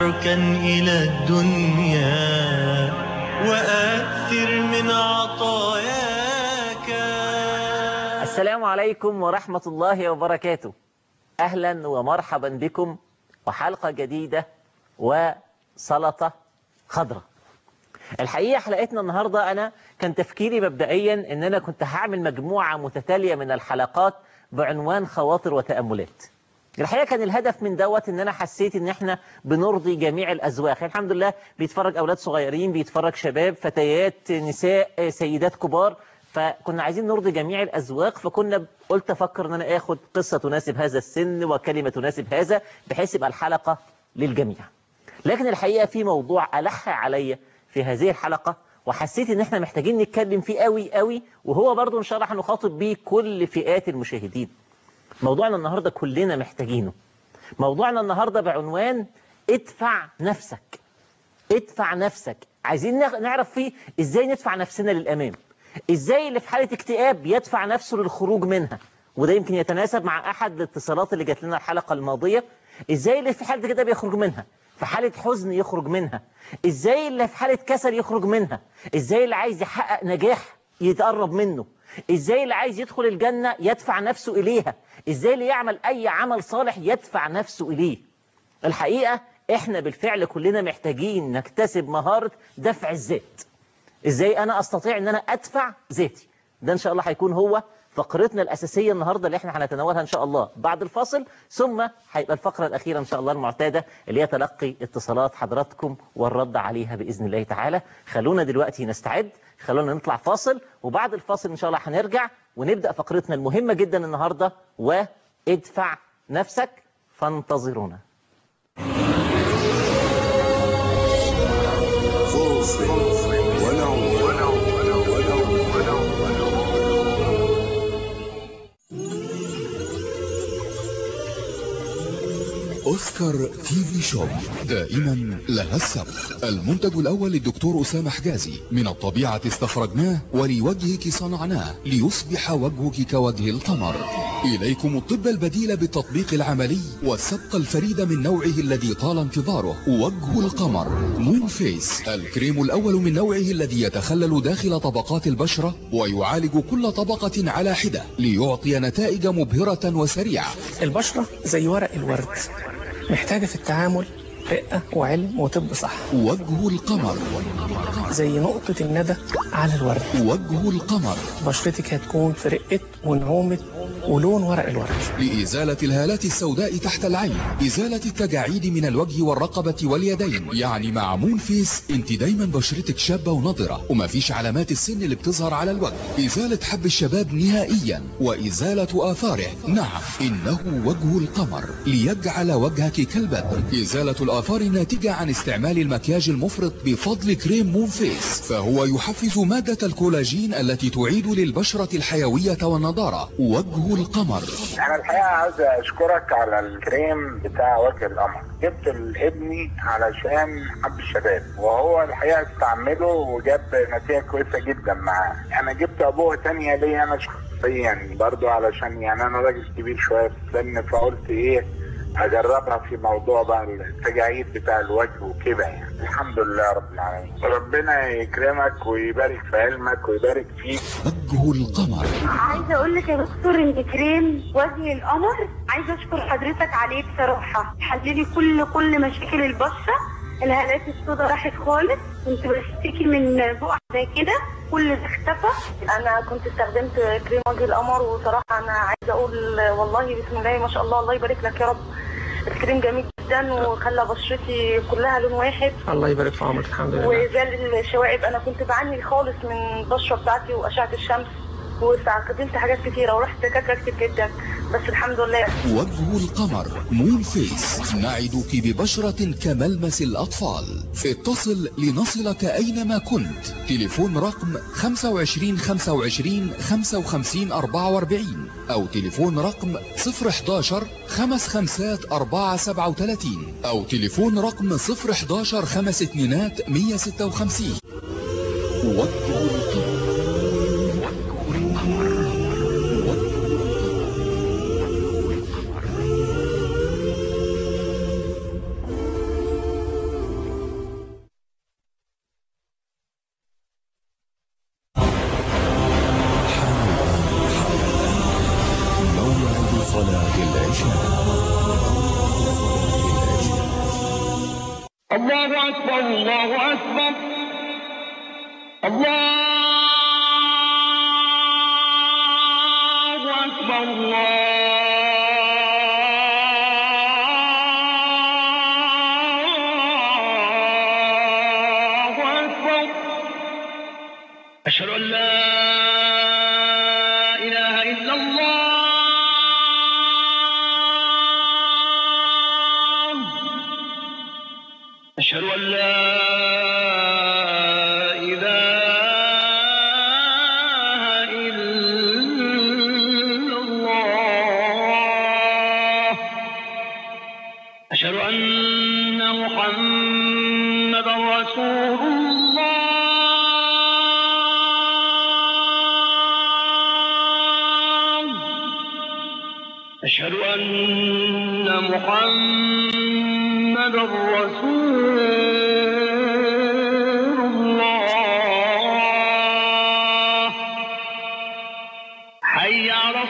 كان إلى الدنيا وأكثر من عطاياك السلام عليكم ورحمة الله وبركاته أهلا ومرحبا بكم وحلقة جديدة وسلطة خضراء الحقيقة حلقتنا النهاردة أنا كان تفكيري مبدئيا أن أنا كنت هعمل مجموعة متتالية من الحلقات بعنوان خواطر وتأملات الحقيقة كان الهدف من دوت ان انا حسيت ان احنا بنرضي جميع الاذواق الحمد لله بيتفرج اولاد صغيرين بيتفرج شباب فتيات نساء سيدات كبار فكنا عايزين نرضي جميع الاذواق فكنا قلت افكر ان انا اخد قصة تناسب هذا السن وكلمة تناسب هذا بحيث يبقى الحلقة للجميع لكن الحقيقة في موضوع ألح عليا في هذه الحلقة وحسيت ان احنا محتاجين نتكلم فيه قوي قوي وهو برضو ان شاء الله هنخاطب بيه كل فئات المشاهدين موضوعنا النهاردة كلنا محتاجينه موضوعنا النهاردة بعنوان ادفع نفسك ادفع نفسك عايزين نعرف فيه ازاي ندفع نفسنا للأمام ازاي اللي في حالة اكتئاب يدفع نفسه للخروج منها وده يمكن يتناسب مع أحد الاتصالات اللي جات لنا الحلقة الماضية ازاي اللي في حالة كده بيخرج منها في حالة حزن يخرج منها ازاي اللي في حالة كسل يخرج منها ازاي اللي عايز يحقق نجاح يتقرب منه ازاي اللي عايز يدخل الجنة يدفع نفسه إليها ازاي اللي يعمل أي عمل صالح يدفع نفسه إليه الحقيقة احنا بالفعل كلنا محتاجين نكتسب مهارة دفع الذات ازاي انا استطيع ان انا ادفع ذاتي ده ان شاء الله هيكون هو فقرتنا الأساسية النهاردة اللي احنا هنتناولها إن شاء الله بعد الفاصل ثم هيبقى الفقرة الأخيرة إن شاء الله المعتادة اللي هي تلقي اتصالات حضراتكم والرد عليها بإذن الله تعالى خلونا دلوقتي نستعد خلونا نطلع فاصل وبعد الفاصل إن شاء الله هنرجع ونبدأ فقرتنا المهمة جدا النهاردة وادفع نفسك فانتظرونا أوسكار تي في شوب دائما لها السبق المنتج الأول للدكتور أسامة حجازي من الطبيعة استخرجناه ولوجهك صنعناه ليصبح وجهك كوجه القمر إليكم الطب البديل بالتطبيق العملي والسبق الفريد من نوعه الذي طال انتظاره وجه القمر مون فيس الكريم الأول من نوعه الذي يتخلل داخل طبقات البشرة ويعالج كل طبقة على حدة ليعطي نتائج مبهرة وسريعة البشرة زي ورق الورد محتاجة في التعامل رقة وعلم وطب صح وجه القمر زي نقطة الندى على الورد وجه القمر بشرتك هتكون في رقة ونعومة ولون ورق الورد لإزالة الهالات السوداء تحت العين إزالة التجاعيد من الوجه والرقبة واليدين يعني مع مون فيس انت دايما بشرتك شابة ونضرة وما فيش علامات السن اللي بتظهر على الوجه إزالة حب الشباب نهائيا وإزالة آثاره نعم إنه وجه القمر ليجعل وجهك كالبدر إزالة الآثار الناتجة عن استعمال المكياج المفرط بفضل كريم مون فيس فهو يحفز مادة الكولاجين التي تعيد للبشرة الحيوية والنضارة وجه القمر انا الحقيقه عايز اشكرك على الكريم بتاع وجه القمر جبت لابني علشان حب الشباب وهو الحقيقه استعمله وجاب نتيجه كويسه جدا معاه انا جبت ابوه تانية ليا انا شخصيا برضو علشان يعني انا راجل كبير شويه في السن فقلت ايه اجربها في موضوع بقى التجاعيد بتاع الوجه وكده يعني الحمد لله رب العالمين ربنا يكرمك ويبارك في علمك ويبارك فيك وجه القمر عايزه اقول لك يا دكتور ان كريم وجه القمر عايزه اشكر حضرتك عليه بصراحه حللي كل كل مشاكل البشره الهالات السوداء راحت خالص كنت بشتكي من بقع زي كده كل ده اختفى انا كنت استخدمت كريم وجه القمر وصراحه انا عايزه اقول والله بسم الله ما شاء الله الله يبارك لك يا رب الكريم جميل جدا وخلى بشرتي كلها لون واحد الله يبارك في عمرك الحمد لله وزال الشوائب انا كنت بعاني خالص من البشره بتاعتي واشعه الشمس واستخدمت حاجات كتيره ورحت دكاتره كتير جدا بس الحمد لله وجه القمر مون فيس نعدك ببشرة كملمس الأطفال اتصل لنصلك أينما كنت تليفون رقم 25 25 55 44 أو تليفون رقم 011 خمس خمسات 4 37 أو تليفون رقم 011 خمس اتنينات 156 وجه القمر الله أكبر الله أكبر الله أكبر الله أكبر أشهد أن لا إله إلا الله أشهد أن لا إله إلا الله أشهد أن محمدا رسول الله أشهد أن محمدا رسول الله حي على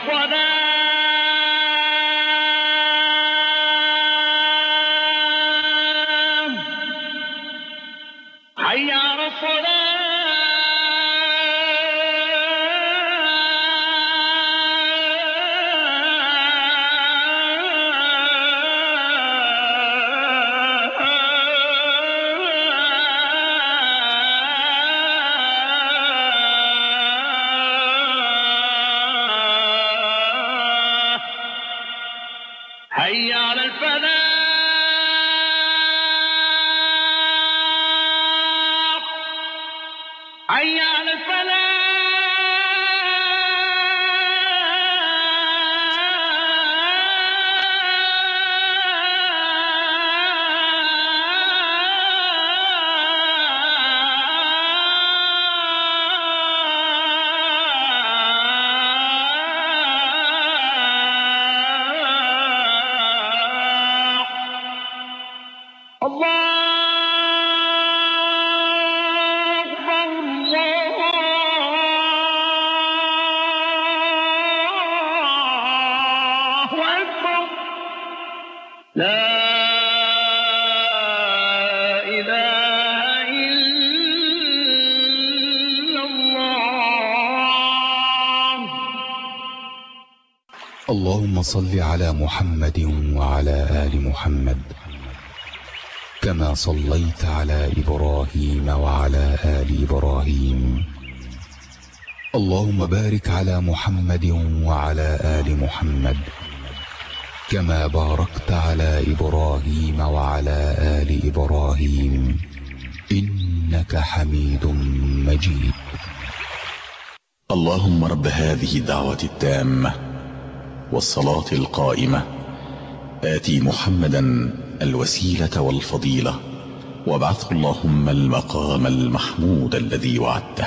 الصلاة حي على الصلاة حي على الفلاح حي على الفلاح الله أكبر الله أكبر لا إله إلا الله اللهم صل على محمد وعلى آل محمد كما صليت على إبراهيم وعلى آل إبراهيم اللهم بارك على محمد وعلى آل محمد كما باركت على إبراهيم وعلى آل إبراهيم إنك حميد مجيد اللهم رب هذه الدعوة التامة والصلاة القائمة آتي محمدا الوسيلة والفضيلة وابعثه اللهم المقام المحمود الذي وعدته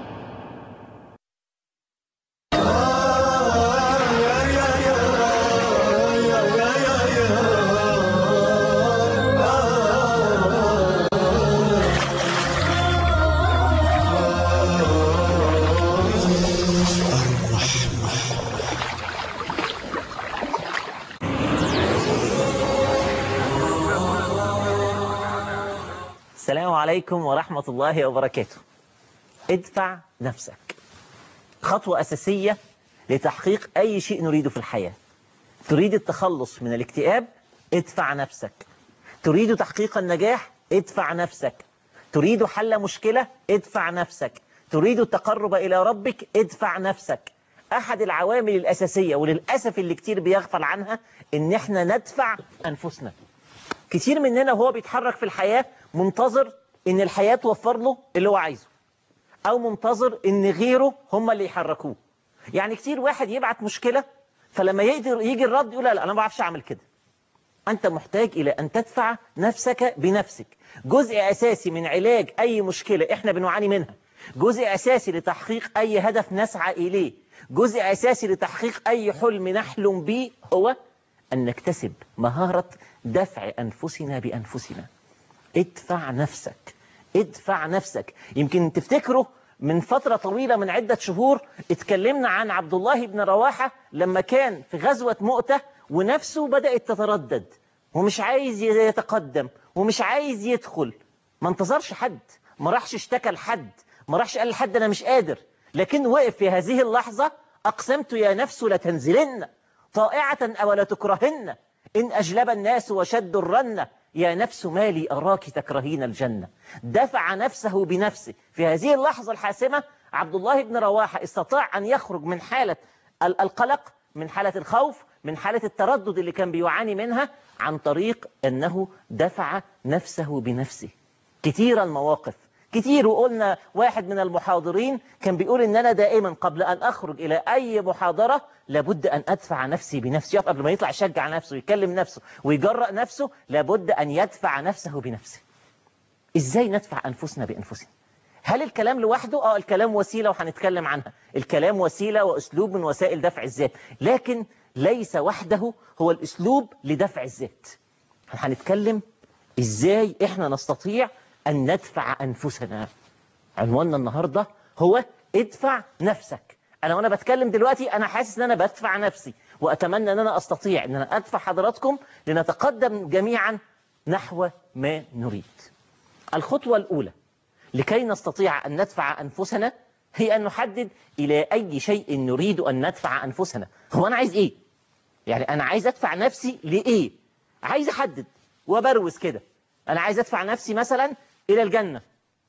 السلام عليكم ورحمة الله وبركاته ادفع نفسك خطوة أساسية لتحقيق أي شيء نريده في الحياة تريد التخلص من الاكتئاب ادفع نفسك تريد تحقيق النجاح ادفع نفسك تريد حل مشكلة ادفع نفسك تريد التقرب إلى ربك ادفع نفسك أحد العوامل الأساسية وللأسف اللي كتير بيغفل عنها إن احنا ندفع أنفسنا كتير مننا وهو بيتحرك في الحياة منتظر ان الحياة توفر له اللي هو عايزه او منتظر ان غيره هم اللي يحركوه يعني كتير واحد يبعت مشكلة فلما يقدر يجي الرد يقول لا لا انا ما بعرفش اعمل كده انت محتاج الى ان تدفع نفسك بنفسك جزء اساسي من علاج اي مشكلة احنا بنعاني منها جزء اساسي لتحقيق اي هدف نسعى اليه جزء اساسي لتحقيق اي حلم نحلم به هو ان نكتسب مهارة دفع انفسنا بانفسنا ادفع نفسك ادفع نفسك يمكن تفتكروا من فترة طويلة من عدة شهور اتكلمنا عن عبد الله بن رواحة لما كان في غزوة مؤتة ونفسه بدأت تتردد ومش عايز يتقدم ومش عايز يدخل ما انتظرش حد ما راحش اشتكى لحد ما راحش قال لحد انا مش قادر لكن وقف في هذه اللحظة أقسمت يا نفس لتنزلن طائعة أو لتكرهن إن أجلب الناس وشدوا الرنة يا نفس مالي أراك تكرهين الجنة دفع نفسه بنفسه في هذه اللحظة الحاسمة عبد الله بن رواحة استطاع أن يخرج من حالة ال- القلق من حالة الخوف من حالة التردد اللي كان بيعاني منها عن طريق أنه دفع نفسه بنفسه كتير المواقف كتير وقلنا واحد من المحاضرين كان بيقول ان انا دائما قبل ان اخرج الى اي محاضرة لابد ان ادفع نفسي بنفسي يقف قبل ما يطلع يشجع نفسه يكلم نفسه ويجرأ نفسه لابد ان يدفع نفسه بنفسه ازاي ندفع انفسنا بانفسنا هل الكلام لوحده اه الكلام وسيلة وهنتكلم عنها الكلام وسيلة واسلوب من وسائل دفع الذات لكن ليس وحده هو الاسلوب لدفع الذات هنتكلم ازاي احنا نستطيع ان ندفع انفسنا عنواننا النهاردة هو ادفع نفسك انا وانا بتكلم دلوقتي انا حاسس ان انا بدفع نفسي واتمنى ان انا استطيع ان انا ادفع حضراتكم لنتقدم جميعا نحو ما نريد الخطوة الاولى لكي نستطيع ان ندفع انفسنا هي ان نحدد الى اي شيء نريد ان ندفع انفسنا هو انا عايز ايه يعني انا عايز ادفع نفسي لايه عايز احدد وبروز كده انا عايز ادفع نفسي مثلا الى الجنة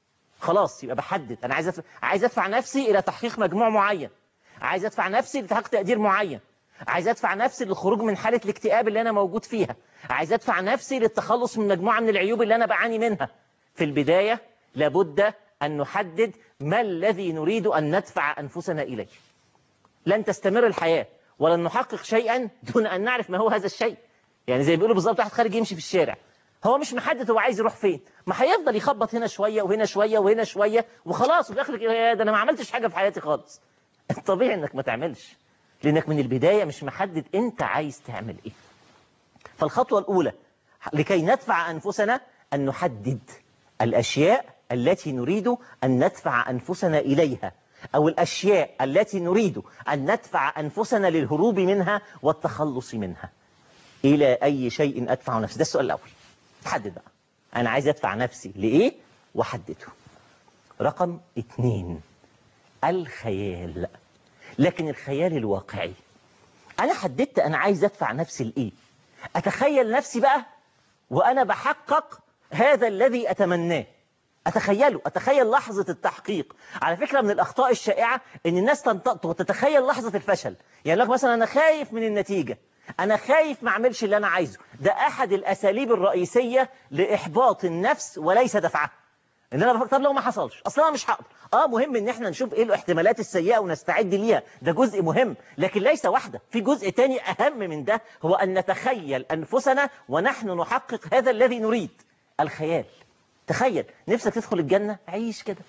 خلاص يبقى بحدد انا عايز أدفع عايز ادفع نفسي الى تحقيق مجموع معين عايز ادفع نفسي لتحقيق تقدير معين عايز ادفع نفسي للخروج من حالة الاكتئاب اللي انا موجود فيها عايز ادفع نفسي للتخلص من مجموعة من العيوب اللي انا بعاني منها في البداية لابد ان نحدد ما الذي نريد ان ندفع انفسنا اليه لن تستمر الحياة ولن نحقق شيئا دون ان نعرف ما هو هذا الشيء يعني زي بيقولوا بالظبط واحد خارج يمشي في الشارع هو مش محدد هو عايز يروح فين ما هيفضل يخبط هنا شوية وهنا شوية وهنا شوية وخلاص وفي الاخر كده يا ده انا ما عملتش حاجة في حياتي خالص الطبيعي انك ما تعملش لانك من البداية مش محدد انت عايز تعمل ايه فالخطوة الاولى لكي ندفع انفسنا ان نحدد الاشياء التي نريد ان ندفع انفسنا اليها او الاشياء التي نريد ان ندفع انفسنا للهروب منها والتخلص منها الى اي شيء ادفع نفسي ده السؤال الاول حدد بقى أنا عايز أدفع نفسي لإيه وحدده رقم اتنين الخيال لكن الخيال الواقعي أنا حددت أنا عايز أدفع نفسي لإيه أتخيل نفسي بقى وأنا بحقق هذا الذي أتمناه أتخيله أتخيل لحظة التحقيق على فكرة من الأخطاء الشائعة أن الناس تنطق وتتخيل لحظة الفشل يعني لك مثلا أنا خايف من النتيجة أنا خايف ما أعملش اللي أنا عايزه ده أحد الأساليب الرئيسية لإحباط النفس وليس دفعها إن أنا بفكر طب لو ما حصلش أصلا أنا مش هقدر آه مهم إن إحنا نشوف إيه الاحتمالات السيئة ونستعد ليها ده جزء مهم لكن ليس واحدة في جزء تاني أهم من ده هو أن نتخيل أنفسنا ونحن نحقق هذا الذي نريد الخيال تخيل نفسك تدخل الجنة عيش كده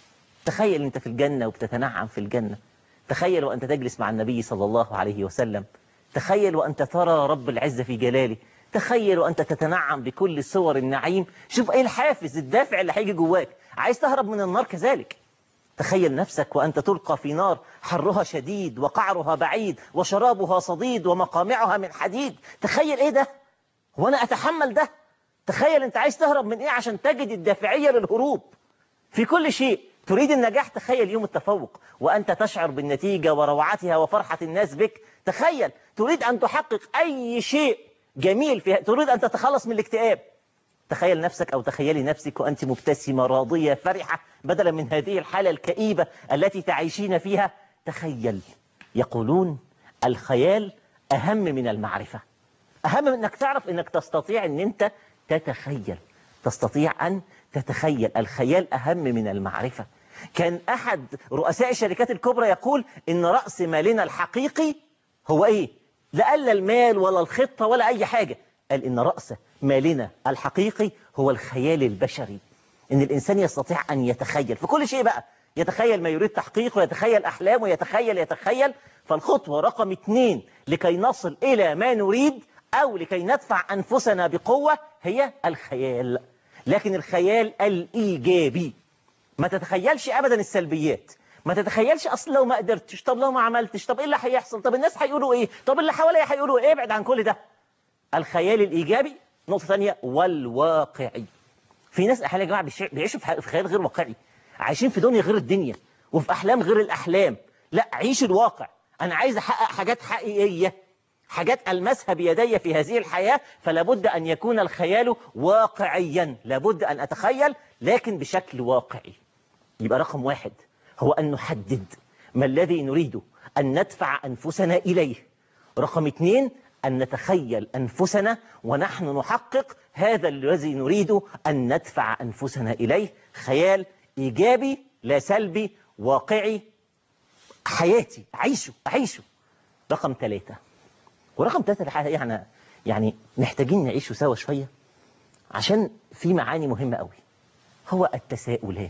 تخيل أنت في الجنة وبتتنعم في الجنة تخيل وأنت تجلس مع النبي صلى الله عليه وسلم تخيل وأنت ترى رب العزة في جلاله تخيل وأنت تتنعم بكل صور النعيم شوف إيه الحافز الدافع اللي هيجي جواك عايز تهرب من النار كذلك تخيل نفسك وأنت تلقى في نار حرها شديد وقعرها بعيد وشرابها صديد ومقامعها من حديد تخيل إيه ده وأنا أتحمل ده تخيل أنت عايز تهرب من إيه عشان تجد الدافعية للهروب في كل شيء تريد النجاح تخيل يوم التفوق وأنت تشعر بالنتيجة وروعتها وفرحة الناس بك تخيل تريد أن تحقق أي شيء جميل فيها تريد أن تتخلص من الاكتئاب تخيل نفسك أو تخيلي نفسك وأنت مبتسمة راضية فرحة بدلا من هذه الحالة الكئيبة التي تعيشين فيها تخيل يقولون الخيال أهم من المعرفة أهم من أنك تعرف أنك تستطيع أن أنت تتخيل تستطيع أن تتخيل الخيال أهم من المعرفة كان أحد رؤساء الشركات الكبرى يقول إن رأس مالنا الحقيقي هو إيه لا ألا المال ولا الخطة ولا أي حاجة قال إن رأس مالنا الحقيقي هو الخيال البشري إن الإنسان يستطيع أن يتخيل في كل شيء بقى يتخيل ما يريد تحقيقه ويتخيل أحلامه يتخيل يتخيل فالخطوة رقم اثنين لكي نصل إلى ما نريد أو لكي ندفع أنفسنا بقوة هي الخيال لكن الخيال الإيجابي ما تتخيلش أبدا السلبيات ما تتخيلش أصل لو ما قدرتش طب لو ما عملتش طب إيه اللي هيحصل طب الناس هيقولوا إيه طب اللي حواليا هيقولوا إيه ابعد عن كل ده الخيال الإيجابي نقطة ثانية والواقعي في ناس احيانا يا جماعة بيش- بيعيشوا في ح- في خيال غير واقعي عايشين في دنيا غير الدنيا وفي أحلام غير الأحلام لا عيش الواقع أنا عايز أحقق حاجات حقيقية حاجات ألمسها بيدي في هذه الحياة فلا بد أن يكون الخيال واقعيا لابد أن أتخيل لكن بشكل واقعي يبقى رقم واحد هو أن نحدد ما الذي نريد أن ندفع أنفسنا إليه رقم اثنين أن نتخيل أنفسنا ونحن نحقق هذا الذي نريد أن ندفع أنفسنا إليه خيال إيجابي لا سلبي واقعي حياتي أعيشه أعيشه رقم ثلاثة ورقم ثلاثة الحقيقة يعني يعني محتاجين نعيشه سوا شوية عشان في معاني مهمة قوي هو التساؤلات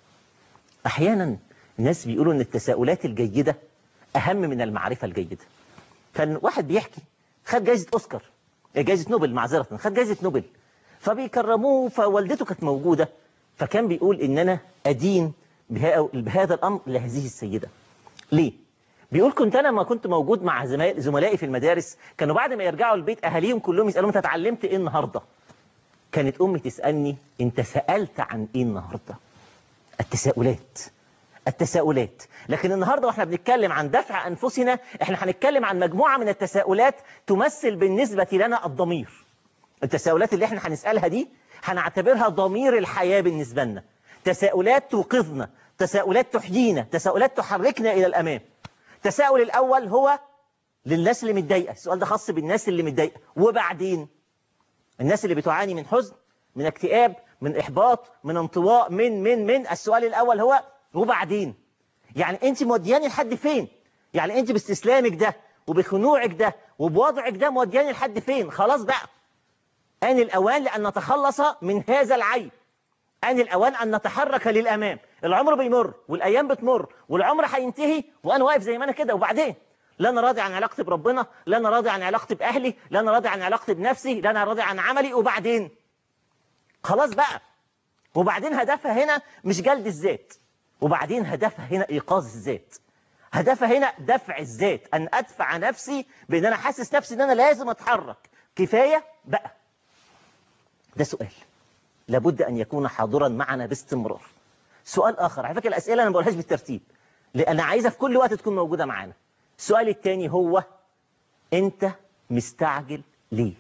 أحيانا الناس بيقولوا أن التساؤلات الجيدة أهم من المعرفة الجيدة كان واحد بيحكي خد جائزة أوسكار جائزة نوبل معذرة خد جائزة نوبل فبيكرموه فوالدته كانت موجودة فكان بيقول إن أنا أدين بها- بهذا الأمر لهذه السيدة ليه؟ بيقول كنت أنا ما كنت موجود مع زمايل- زملائي في المدارس كانوا بعد ما يرجعوا البيت أهاليهم كلهم يسألون أنت اتعلمت إيه النهاردة؟ كانت أمي تسألني أنت سألت عن إيه النهاردة؟ التساؤلات التساؤلات لكن النهاردة واحنا بنتكلم عن دفع أنفسنا احنا هنتكلم عن مجموعة من التساؤلات تمثل بالنسبة لنا الضمير التساؤلات اللي احنا هنسألها دي هنعتبرها ضمير الحياة بالنسبة لنا تساؤلات توقظنا تساؤلات تحيينا تساؤلات تحركنا إلى الأمام التساؤل الأول هو للناس اللي متضايقة السؤال ده خاص بالناس اللي متضايقة وبعدين الناس اللي بتعاني من حزن من اكتئاب من إحباط من انطواء من من من السؤال الأول هو وبعدين يعني أنت مودياني لحد فين يعني أنت باستسلامك ده وبخنوعك ده وبوضعك ده مودياني لحد فين خلاص بقى آن الأوان لأن نتخلص من هذا العيب آن الأوان أن نتحرك للأمام العمر بيمر والأيام بتمر والعمر هينتهي وأنا واقف زي ما أنا كده وبعدين لا أنا راضي عن علاقتي بربنا لا أنا راضي عن علاقتي بأهلي لا أنا راضي عن علاقتي بنفسي لا أنا راضي عن عملي وبعدين خلاص بقى وبعدين هدفها هنا مش جلد الذات وبعدين هدفها هنا إيقاظ الذات هدفها هنا دفع الذات أن أدفع نفسي بأن أنا حاسس نفسي أن أنا لازم أتحرك كفاية بقى ده سؤال لابد أن يكون حاضرا معنا باستمرار سؤال آخر على فكرة الأسئلة أنا ما بقولهاش بالترتيب لأن عايزة في كل وقت تكون موجودة معانا السؤال الثاني هو أنت مستعجل ليه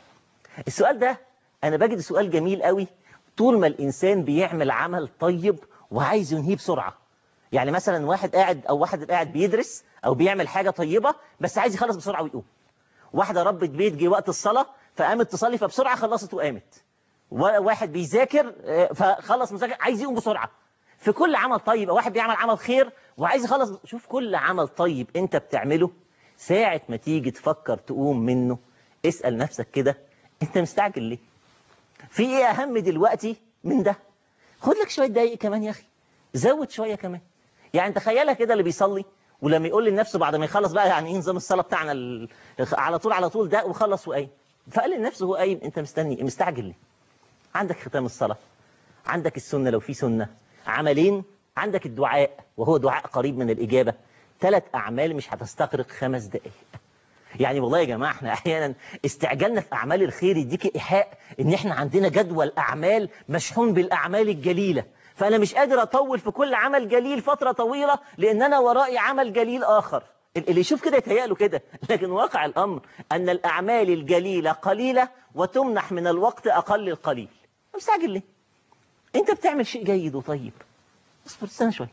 السؤال ده أنا بجد سؤال جميل قوي طول ما الإنسان بيعمل عمل طيب وعايز ينهيه بسرعة يعني مثلا واحد قاعد أو واحد قاعد بيدرس أو بيعمل حاجة طيبة بس عايز يخلص بسرعة ويقوم واحدة ربة بيت جه وقت الصلاة فقامت تصلي فبسرعة خلصت وقامت واحد بيذاكر آه، فخلص مذاكر عايز يقوم بسرعة في كل عمل طيب أو واحد بيعمل عمل خير وعايز يخلص شوف كل عمل طيب انت بتعمله ساعة ما تيجي تفكر تقوم منه اسأل نفسك كده انت مستعجل ليه في ايه اهم دلوقتي من ده خد لك شوية دقايق كمان يا اخي زود شوية كمان يعني تخيلها كده اللي بيصلي ولما يقول لنفسه بعد ما يخلص بقى يعني ايه نظام الصلاة بتاعنا ال- على طول على طول ده وخلص وقايم فقال لنفسه هو قايم انت مستني مستعجل ليه عندك ختام الصلاة عندك السنة لو في سنة عملين عندك الدعاء وهو دعاء قريب من الإجابة ثلاث أعمال مش هتستغرق خمس دقائق يعني والله يا جماعة احنا أحيانا استعجالنا في أعمال الخير يديك إيحاء إن احنا عندنا جدول أعمال مشحون بالأعمال الجليلة فأنا مش قادر أطول في كل عمل جليل فترة طويلة لأن أنا ورائي عمل جليل آخر اللي يشوف كده يتهيأ له كده لكن واقع الأمر أن الأعمال الجليلة قليلة وتمنح من الوقت أقل القليل مستعجل ليه؟ أنت بتعمل شيء جيد وطيب اصبر استنى شوية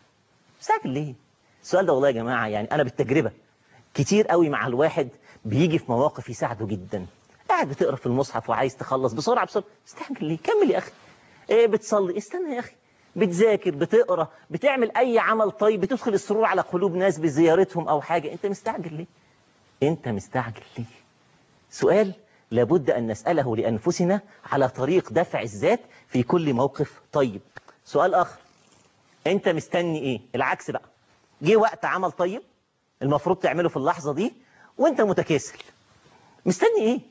مستعجل ليه؟ السؤال ده والله يا جماعة يعني أنا بالتجربة كتير قوي مع الواحد بيجي في مواقف يساعده جدا قاعد بتقرا في المصحف وعايز تخلص بسرعة بسرعة استعجل ليه؟ كمل يا أخي إيه بتصلي استنى يا أخي بتذاكر بتقرا بتعمل أي عمل طيب بتدخل السرور على قلوب ناس بزيارتهم أو حاجة أنت مستعجل ليه؟ أنت مستعجل ليه؟ سؤال لابد أن نسأله لأنفسنا على طريق دفع الذات في كل موقف طيب سؤال آخر أنت مستني إيه؟ العكس بقى جه وقت عمل طيب المفروض تعمله في اللحظة دي وأنت متكاسل مستني إيه؟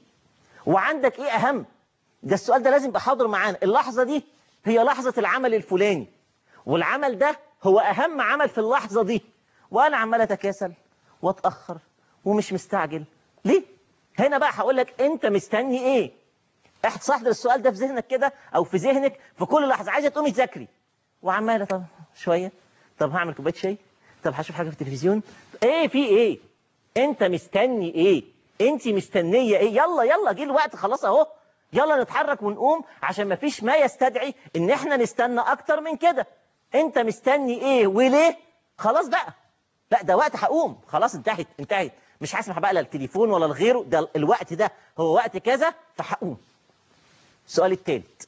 وعندك إيه أهم؟ ده السؤال ده لازم يبقى حاضر معانا اللحظة دي هي لحظة العمل الفلاني والعمل ده هو أهم عمل في اللحظة دي وأنا عمال أتكاسل وأتأخر ومش مستعجل ليه؟ هنا بقى هقول لك أنت مستني إيه؟ احتحضر السؤال ده في ذهنك كده او في ذهنك في كل لحظه عايزه تقومي تذاكري وعماله طب شويه طب هعمل كوبايه شاي طب هشوف حاجه في التلفزيون ايه في ايه انت مستني ايه انت مستنيه ايه يلا يلا جه الوقت خلاص اهو يلا نتحرك ونقوم عشان ما فيش ما يستدعي ان احنا نستنى اكتر من كده انت مستني ايه وليه خلاص بقى لا ده وقت هقوم خلاص انتهت انتهت مش هسمح بقى لا التليفون ولا لغيره ده الوقت ده هو وقت كذا فهقوم السؤال الثالث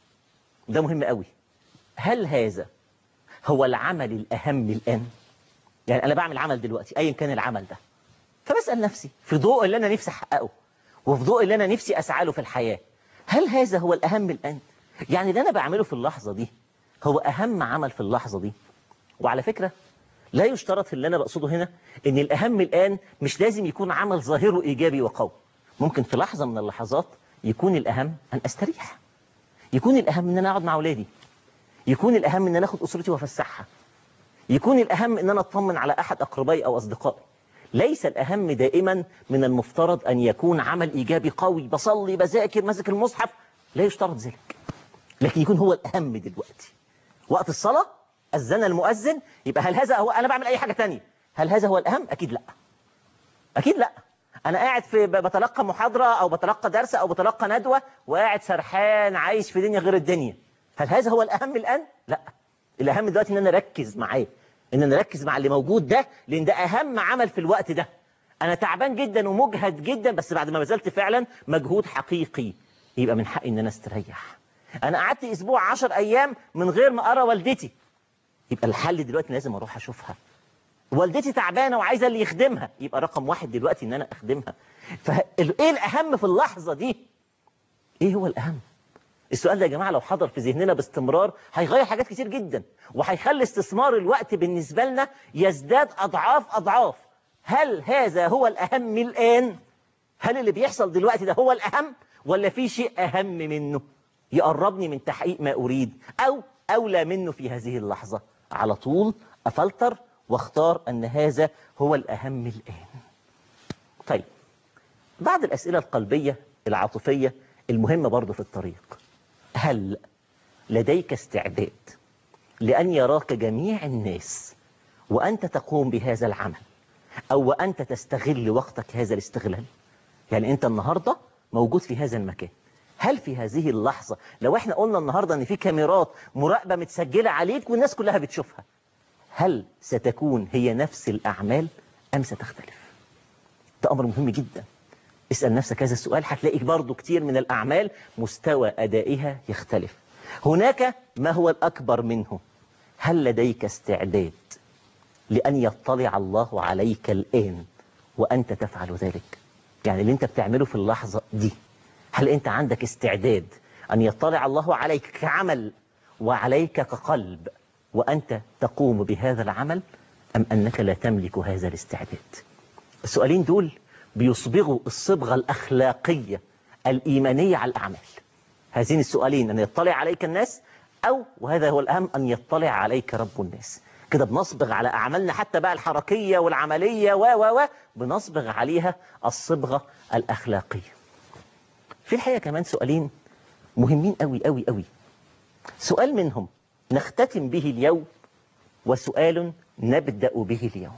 ده مهم قوي هل هذا هو العمل الأهم الآن يعني أنا بعمل عمل دلوقتي أيا كان العمل ده فبسأل نفسي في ضوء اللي أنا نفسي أحققه وفي ضوء اللي أنا نفسي أسعى له في الحياة هل هذا هو الأهم الآن يعني اللي أنا بعمله في اللحظة دي هو أهم عمل في اللحظة دي وعلى فكرة لا يشترط في اللي أنا بقصده هنا إن الأهم الآن مش لازم يكون عمل ظاهره إيجابي وقوي ممكن في لحظة من اللحظات يكون الأهم أن أستريح يكون الأهم أن أنا أقعد مع أولادي يكون الأهم أن أنا أخد أسرتي وأفسحها يكون الأهم أن أنا أطمن على أحد أقربائي أو أصدقائي ليس الأهم دائما من المفترض أن يكون عمل إيجابي قوي بصلي بذاكر ماسك المصحف لا يشترط ذلك لكن يكون هو الأهم دلوقتي وقت الصلاة أذن المؤذن يبقى هل هذا هو أنا بعمل أي حاجة تانية هل هذا هو الأهم أكيد لا أكيد لا أنا قاعد في بتلقى محاضرة أو بتلقى درس أو بتلقى ندوة وقاعد سرحان عايش في دنيا غير الدنيا هل هذا هو الأهم الآن؟ لا الأهم دلوقتي إن أنا أركز معاه إن أنا أركز مع اللي موجود ده لأن ده أهم عمل في الوقت ده أنا تعبان جدا ومجهد جدا بس بعد ما بذلت فعلا مجهود حقيقي يبقى من حقي إن أنا استريح أنا قعدت أسبوع عشر أيام من غير ما أرى والدتي يبقى الحل دلوقتي لازم أروح أشوفها والدتي تعبانة وعايزة اللي يخدمها يبقى رقم واحد دلوقتي إن أنا أخدمها فإيه الأهم في اللحظة دي؟ إيه هو الأهم؟ السؤال ده يا جماعة لو حضر في ذهننا باستمرار هيغير حاجات كتير جدا وهيخلي استثمار الوقت بالنسبة لنا يزداد أضعاف أضعاف هل هذا هو الأهم الآن؟ هل اللي بيحصل دلوقتي ده هو الأهم؟ ولا في شيء أهم منه يقربني من تحقيق ما أريد أو أولى منه في هذه اللحظة على طول أفلتر واختار أن هذا هو الأهم الآن طيب بعد الأسئلة القلبية العاطفية المهمة برضو في الطريق هل لديك استعداد لأن يراك جميع الناس وأنت تقوم بهذا العمل أو وأنت تستغل وقتك هذا الاستغلال يعني أنت النهاردة موجود في هذا المكان هل في هذه اللحظة لو احنا قلنا النهاردة ان في كاميرات مراقبة متسجلة عليك والناس كلها بتشوفها هل ستكون هي نفس الأعمال أم ستختلف ده أمر مهم جدا اسأل نفسك هذا السؤال هتلاقيك برضو كتير من الأعمال مستوى أدائها يختلف هناك ما هو الأكبر منه هل لديك استعداد لأن يطلع الله عليك الآن وأنت تفعل ذلك يعني اللي أنت بتعمله في اللحظة دي هل أنت عندك استعداد أن يطلع الله عليك كعمل وعليك كقلب وأنت تقوم بهذا العمل أم أنك لا تملك هذا الاستعداد السؤالين دول بيصبغوا الصبغة الأخلاقية الإيمانية على الأعمال هذين السؤالين أن يطلع عليك الناس أو وهذا هو الأهم أن يطلع عليك رب الناس كده بنصبغ على أعمالنا حتى بقى الحركية والعملية و و و بنصبغ عليها الصبغة الأخلاقية في الحقيقة كمان سؤالين مهمين قوي قوي قوي سؤال منهم نختتم به اليوم وسؤال نبدأ به اليوم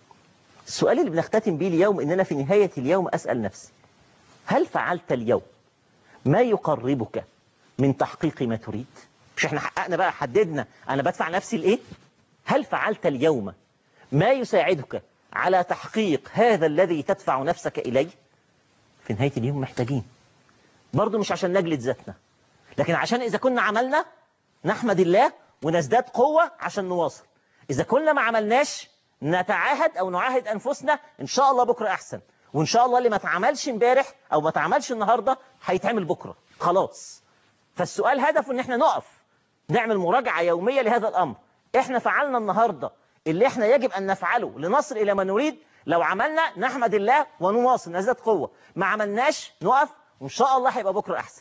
السؤال اللي بنختتم به اليوم إننا في نهاية اليوم أسأل نفسي هل فعلت اليوم ما يقربك من تحقيق ما تريد مش احنا حققنا بقى حددنا أنا بدفع نفسي لإيه هل فعلت اليوم ما يساعدك على تحقيق هذا الذي تدفع نفسك إليه في نهاية اليوم محتاجين برضو مش عشان نجلد ذاتنا لكن عشان إذا كنا عملنا نحمد الله ونزداد قوة عشان نواصل إذا كنا ما عملناش نتعاهد أو نعاهد أنفسنا إن شاء الله بكرة أحسن وإن شاء الله اللي ما اتعملش امبارح أو ما اتعملش النهاردة هيتعمل بكرة خلاص فالسؤال هدفه إن احنا نقف نعمل مراجعة يومية لهذا الأمر احنا فعلنا النهاردة اللي احنا يجب أن نفعله لنصل إلى ما نريد لو عملنا نحمد الله ونواصل نزداد قوة ما عملناش نقف وإن شاء الله هيبقى بكرة أحسن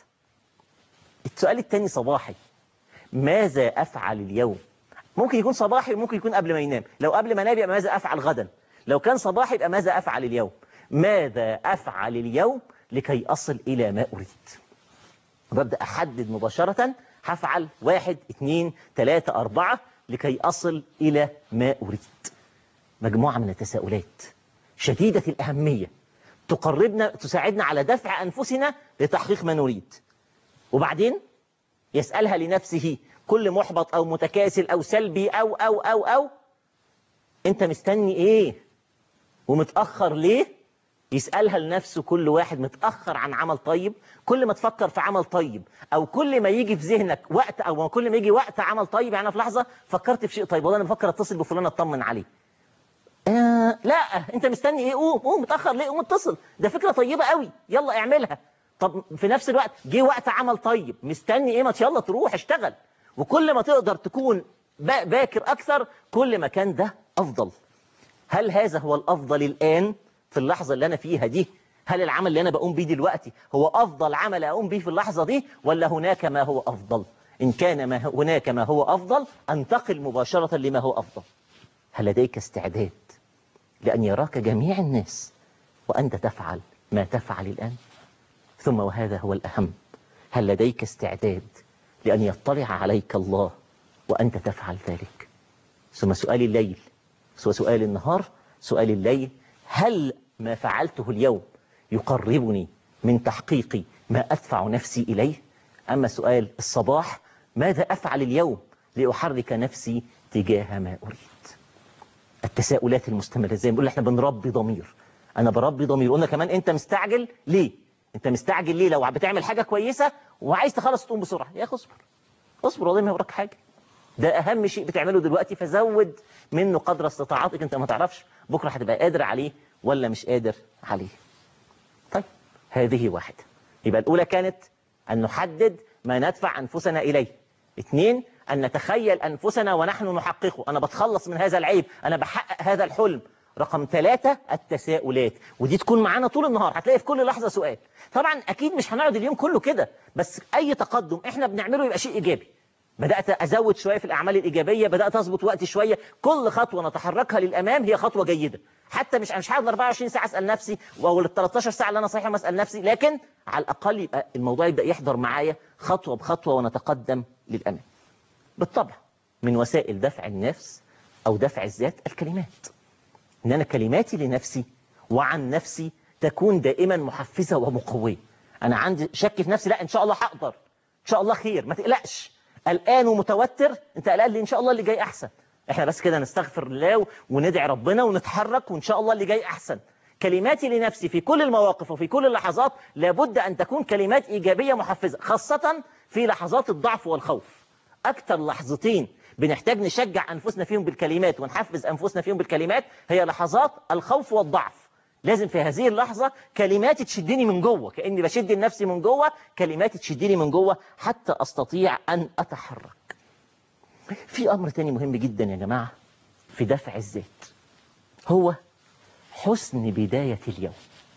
السؤال الثاني صباحي ماذا أفعل اليوم ممكن يكون صباحي وممكن يكون قبل ما ينام لو قبل ما ينام يبقى ماذا أفعل غدا لو كان صباحي يبقى ماذا أفعل اليوم ماذا أفعل اليوم لكي أصل إلى ما أريد وببدأ أحدد مباشرة هفعل واحد اثنين ثلاثة أربعة لكي أصل إلى ما أريد مجموعة من التساؤلات شديدة الأهمية تقربنا تساعدنا على دفع أنفسنا لتحقيق ما نريد وبعدين يسألها لنفسه كل محبط أو متكاسل أو سلبي أو أو أو أو أنت مستني إيه ومتأخر ليه يسألها لنفسه كل واحد متأخر عن عمل طيب كل ما تفكر في عمل طيب أو كل ما يجي في ذهنك وقت أو كل ما يجي وقت عمل طيب يعني في لحظة فكرت في شيء طيب والله أنا بفكر أتصل بفلان أطمن عليه آه لا انت مستني ايه قوم قوم متاخر ليه قوم اتصل ده فكره طيبه قوي يلا اعملها طب في نفس الوقت جه وقت عمل طيب مستني ايه ما يلا تروح اشتغل وكل ما تقدر تكون با- باكر اكثر كل ما كان ده افضل هل هذا هو الافضل الان في اللحظه اللي انا فيها دي هل العمل اللي انا بقوم بيه دلوقتي هو افضل عمل اقوم بيه في اللحظه دي ولا هناك ما هو افضل ان كان ما هناك ما هو افضل انتقل مباشره لما هو افضل هل لديك استعداد لأن يراك جميع الناس وأنت تفعل ما تفعل الآن ثم وهذا هو الأهم هل لديك استعداد لأن يطلع عليك الله وأنت تفعل ذلك ثم سؤال الليل ثم سؤال النهار سؤال الليل هل ما فعلته اليوم يقربني من تحقيق ما أدفع نفسي إليه أما سؤال الصباح ماذا أفعل اليوم لأحرك نفسي تجاه ما أريد التساؤلات المستمرة زي ما بنقول احنا بنربي ضمير انا بربي ضمير قلنا كمان انت مستعجل ليه انت مستعجل ليه لو بتعمل حاجة كويسة وعايز تخلص تقوم بسرعة يا اخي اصبر اصبر والله ما وراك حاجة ده اهم شيء بتعمله دلوقتي فزود منه قدر استطاعتك انت ما تعرفش بكرة هتبقى قادر عليه ولا مش قادر عليه طيب هذه واحدة يبقى الأولى كانت أن نحدد ما ندفع أنفسنا إليه اثنين أن نتخيل أنفسنا ونحن نحققه أنا بتخلص من هذا العيب أنا بحقق هذا الحلم رقم ثلاثة التساؤلات ودي تكون معانا طول النهار هتلاقي في كل لحظة سؤال طبعا أكيد مش هنقعد اليوم كله كده بس أي تقدم إحنا بنعمله يبقى شيء إيجابي بدأت أزود شوية في الأعمال الإيجابية بدأت أظبط وقتي شوية كل خطوة نتحركها للأمام هي خطوة جيدة حتى مش مش هقعد 24 ساعة أسأل نفسي أو ال 13 ساعة اللي أنا صحيح ما أسأل نفسي لكن على الأقل يبقى الموضوع يبدأ يحضر معايا خطوة بخطوة ونتقدم للأمام بالطبع من وسائل دفع النفس أو دفع الذات الكلمات إن أنا كلماتي لنفسي وعن نفسي تكون دائما محفزة ومقوية أنا عندي شك في نفسي لا إن شاء الله هقدر إن شاء الله خير ما تقلقش قلقان ومتوتر أنت قلقان لي إن شاء الله اللي جاي أحسن إحنا بس كده نستغفر الله وندعي ربنا ونتحرك وإن شاء الله اللي جاي أحسن كلماتي لنفسي في كل المواقف وفي كل اللحظات لابد أن تكون كلمات إيجابية محفزة خاصة في لحظات الضعف والخوف أكثر لحظتين بنحتاج نشجع أنفسنا فيهم بالكلمات ونحفز أنفسنا فيهم بالكلمات هي لحظات الخوف والضعف لازم في هذه اللحظة كلماتي تشدني من جوه كأني بشد نفسي من جوه كلماتي تشدني من جوه حتى أستطيع أن أتحرك في أمر تاني مهم جدا يا جماعة في دفع الذات هو حسن بداية اليوم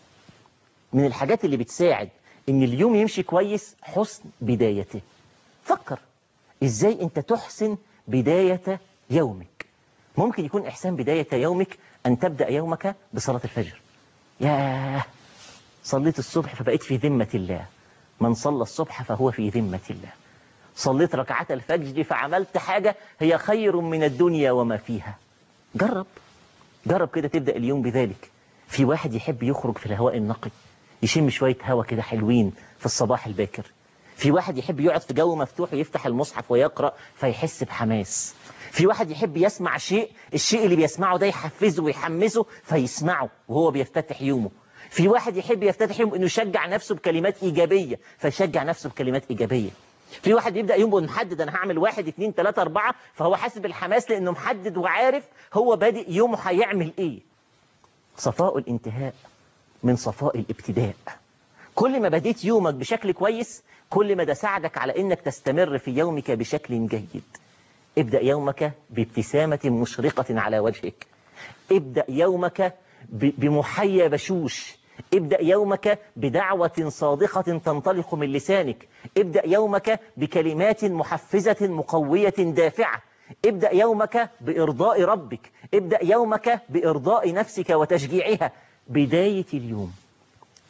من الحاجات اللي بتساعد ان اليوم يمشي كويس حسن بدايته فكر ازاي انت تحسن بداية يومك ممكن يكون احسان بداية يومك ان تبدأ يومك بصلاة الفجر ياه صليت الصبح فبقيت في ذمة الله من صلى الصبح فهو في ذمة الله صليت ركعات الفجر فعملت حاجة هي خير من الدنيا وما فيها جرب جرب كده تبدأ اليوم بذلك في واحد يحب يخرج في الهواء النقي يشم شوية هوا كده حلوين في الصباح الباكر في واحد يحب يقعد في جو مفتوح ويفتح المصحف ويقرأ فيحس بحماس في واحد يحب يسمع شيء الشيء اللي بيسمعه ده يحفزه ويحمسه فيسمعه وهو بيفتتح يومه في واحد يحب يفتتح يومه انه يشجع نفسه بكلمات ايجابية فيشجع نفسه بكلمات ايجابية في واحد يبدأ يومه محدد انا هعمل واحد اتنين تلاتة اربعة فهو حاسس بالحماس لانه محدد وعارف هو بادئ يومه هيعمل ايه صفاء الانتهاء من صفاء الابتداء كل ما بديت يومك بشكل كويس كل ما ده ساعدك على انك تستمر في يومك بشكل جيد ابدأ يومك بابتسامة مشرقة على وجهك ابدأ يومك ب- بمحيا بشوش ابدأ يومك بدعوة صادقة تنطلق من لسانك ابدأ يومك بكلمات محفزة مقوية دافعة ابدأ يومك بإرضاء ربك ابدأ يومك بإرضاء نفسك وتشجيعها بداية اليوم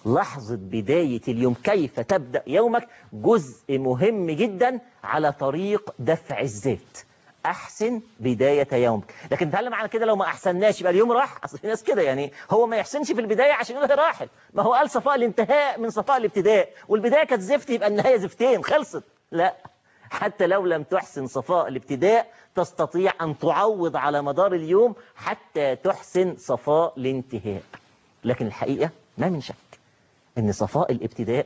لحظة بداية اليوم كيف تبدأ يومك جزء مهم جدا على طريق دفع الذات احسن بداية يومك لكن تعلم على كده لو ما احسناش يبقى اليوم راح اصل في ناس كده يعني هو ما يحسنش في البداية عشان يقول راحت ما هو قال صفاء الانتهاء من صفاء الابتداء والبداية كانت زفت يبقى النهاية زفتين خلصت لا حتى لو لم تحسن صفاء الابتداء تستطيع أن تعوض على مدار اليوم حتى تحسن صفاء الانتهاء لكن الحقيقة ما من شك أن صفاء الابتداء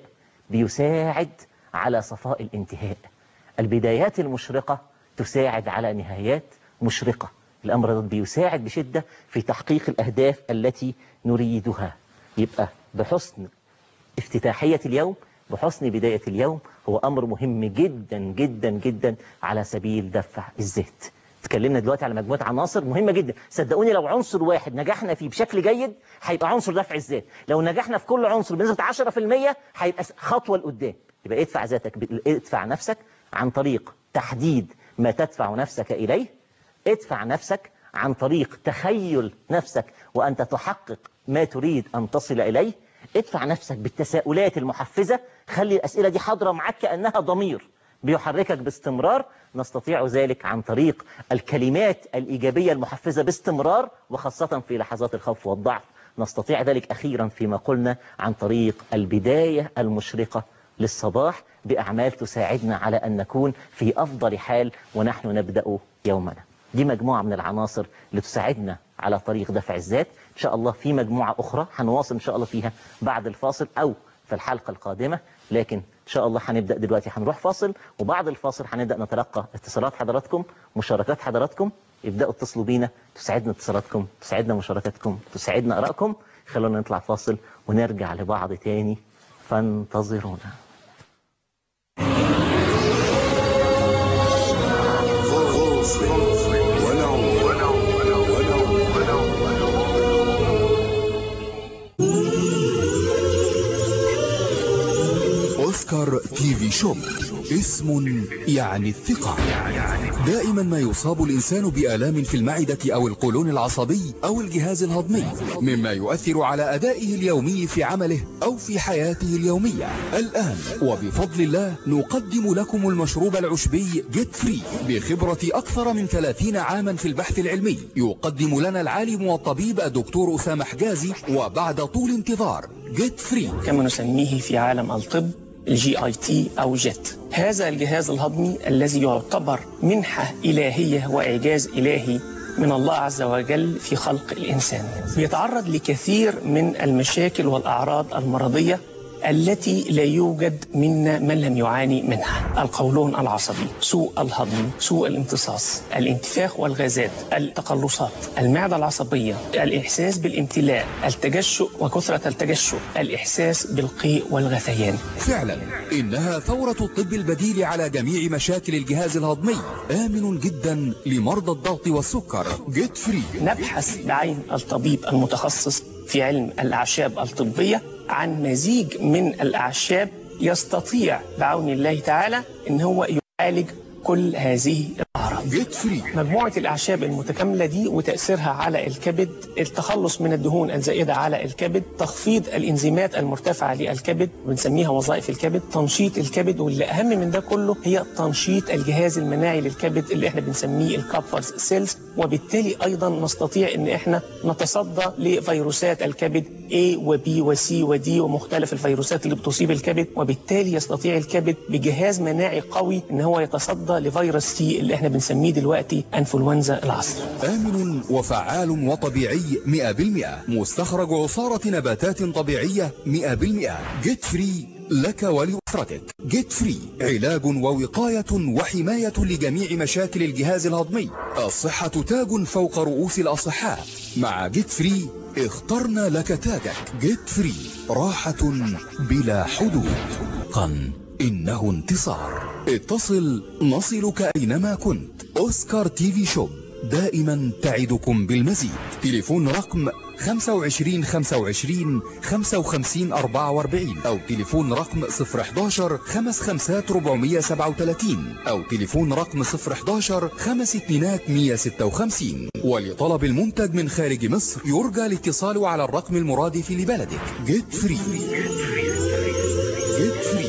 بيساعد على صفاء الانتهاء البدايات المشرقة تساعد على نهايات مشرقة الأمر ده بيساعد بشدة في تحقيق الأهداف التي نريدها يبقى بحسن افتتاحية اليوم بحسن بداية اليوم هو أمر مهم جدا جدا جدا على سبيل دفع الذات اتكلمنا دلوقتي على مجموعة عناصر مهمة جدا صدقوني لو عنصر واحد نجحنا فيه بشكل جيد هيبقى عنصر دفع الذات لو نجحنا في كل عنصر بنسبة 10% هيبقى خطوة لقدام يبقى ادفع ذاتك ادفع نفسك عن طريق تحديد ما تدفع نفسك إليه ادفع نفسك عن طريق تخيل نفسك وأنت تحقق ما تريد أن تصل إليه ادفع نفسك بالتساؤلات المحفزة خلي الأسئلة دي حاضرة معك كأنها ضمير بيحركك باستمرار نستطيع ذلك عن طريق الكلمات الإيجابية المحفزة باستمرار وخاصة في لحظات الخوف والضعف نستطيع ذلك أخيرا فيما قلنا عن طريق البداية المشرقة للصباح بأعمال تساعدنا على أن نكون في أفضل حال ونحن نبدأ يومنا دي مجموعة من العناصر اللي تساعدنا على طريق دفع الذات إن شاء الله في مجموعة أخرى هنواصل إن شاء الله فيها بعد الفاصل أو في الحلقة القادمة لكن إن شاء الله هنبدأ دلوقتي هنروح فاصل وبعد الفاصل هنبدأ نتلقى اتصالات حضراتكم مشاركات حضراتكم ابدأوا اتصلوا بينا تسعدنا اتصالاتكم تسعدنا مشاركاتكم تسعدنا آرائكم خلونا نطلع فاصل ونرجع لبعض تاني فانتظرونا أوسكار تي في شوب اسم يعني الثقة دائما ما يصاب الإنسان بآلام في المعدة أو القولون العصبي أو الجهاز الهضمي مما يؤثر على أدائه اليومي في عمله أو في حياته اليومية الآن وبفضل الله نقدم لكم المشروب العشبي جيت فري بخبرة أكثر من 30 عاما في البحث العلمي يقدم لنا العالم والطبيب الدكتور أسامة حجازي وبعد طول انتظار جيت فري كما نسميه في عالم الطب الجي اي تي او جيت هذا الجهاز الهضمي الذي يعتبر منحة إلهية وإعجاز إلهي من الله عز وجل في خلق الإنسان بيتعرض لكثير من المشاكل والأعراض المرضية التي لا يوجد منا من لم يعاني منها القولون العصبي سوء الهضم سوء الامتصاص الانتفاخ والغازات التقلصات المعدة العصبية الإحساس بالامتلاء التجشؤ وكثرة التجشؤ الإحساس بالقيء والغثيان فعلا إنها ثورة الطب البديل على جميع مشاكل الجهاز الهضمي آمن جدا لمرضى الضغط والسكر جيت فري نبحث بعين الطبيب المتخصص في علم الأعشاب الطبية عن مزيج من الأعشاب يستطيع بعون الله تعالى أن هو يعالج كل هذه الأعراض جيت فري مجموعة الأعشاب المتكاملة دي وتأثيرها على الكبد التخلص من الدهون الزائدة على الكبد تخفيض الإنزيمات المرتفعة للكبد بنسميها وظائف الكبد تنشيط الكبد واللي أهم من ده كله هي تنشيط الجهاز المناعي للكبد اللي احنا بنسميه الكابفرز سيلز وبالتالي أيضا نستطيع أن احنا نتصدى لفيروسات الكبد A و B و C و D ومختلف الفيروسات اللي بتصيب الكبد وبالتالي يستطيع الكبد بجهاز مناعي قوي ان هو يتصدى لفيروس سي اللي احنا بنسميه دلوقتي انفلونزا العصر آمن وفعال وطبيعي 100% مستخرج عصارة نباتات طبيعية 100% جيت فري لك ولأسرتك جيت فري علاج ووقاية وحماية لجميع مشاكل الجهاز الهضمي الصحة تاج فوق رؤوس الأصحاء مع جيت فري اخترنا لك تاجك جيت فري راحة بلا حدود قن إنه انتصار اتصل نصلك أينما كنت أوسكار تي في شوب دائما تعدكم بالمزيد تليفون رقم 25 25 55 44 أو تليفون رقم 011 55 437 أو تليفون رقم 011 5 اتنينات 156 ولطلب المنتج من خارج مصر يرجى الاتصال على الرقم المرادف لبلدك جيت فري جيت فري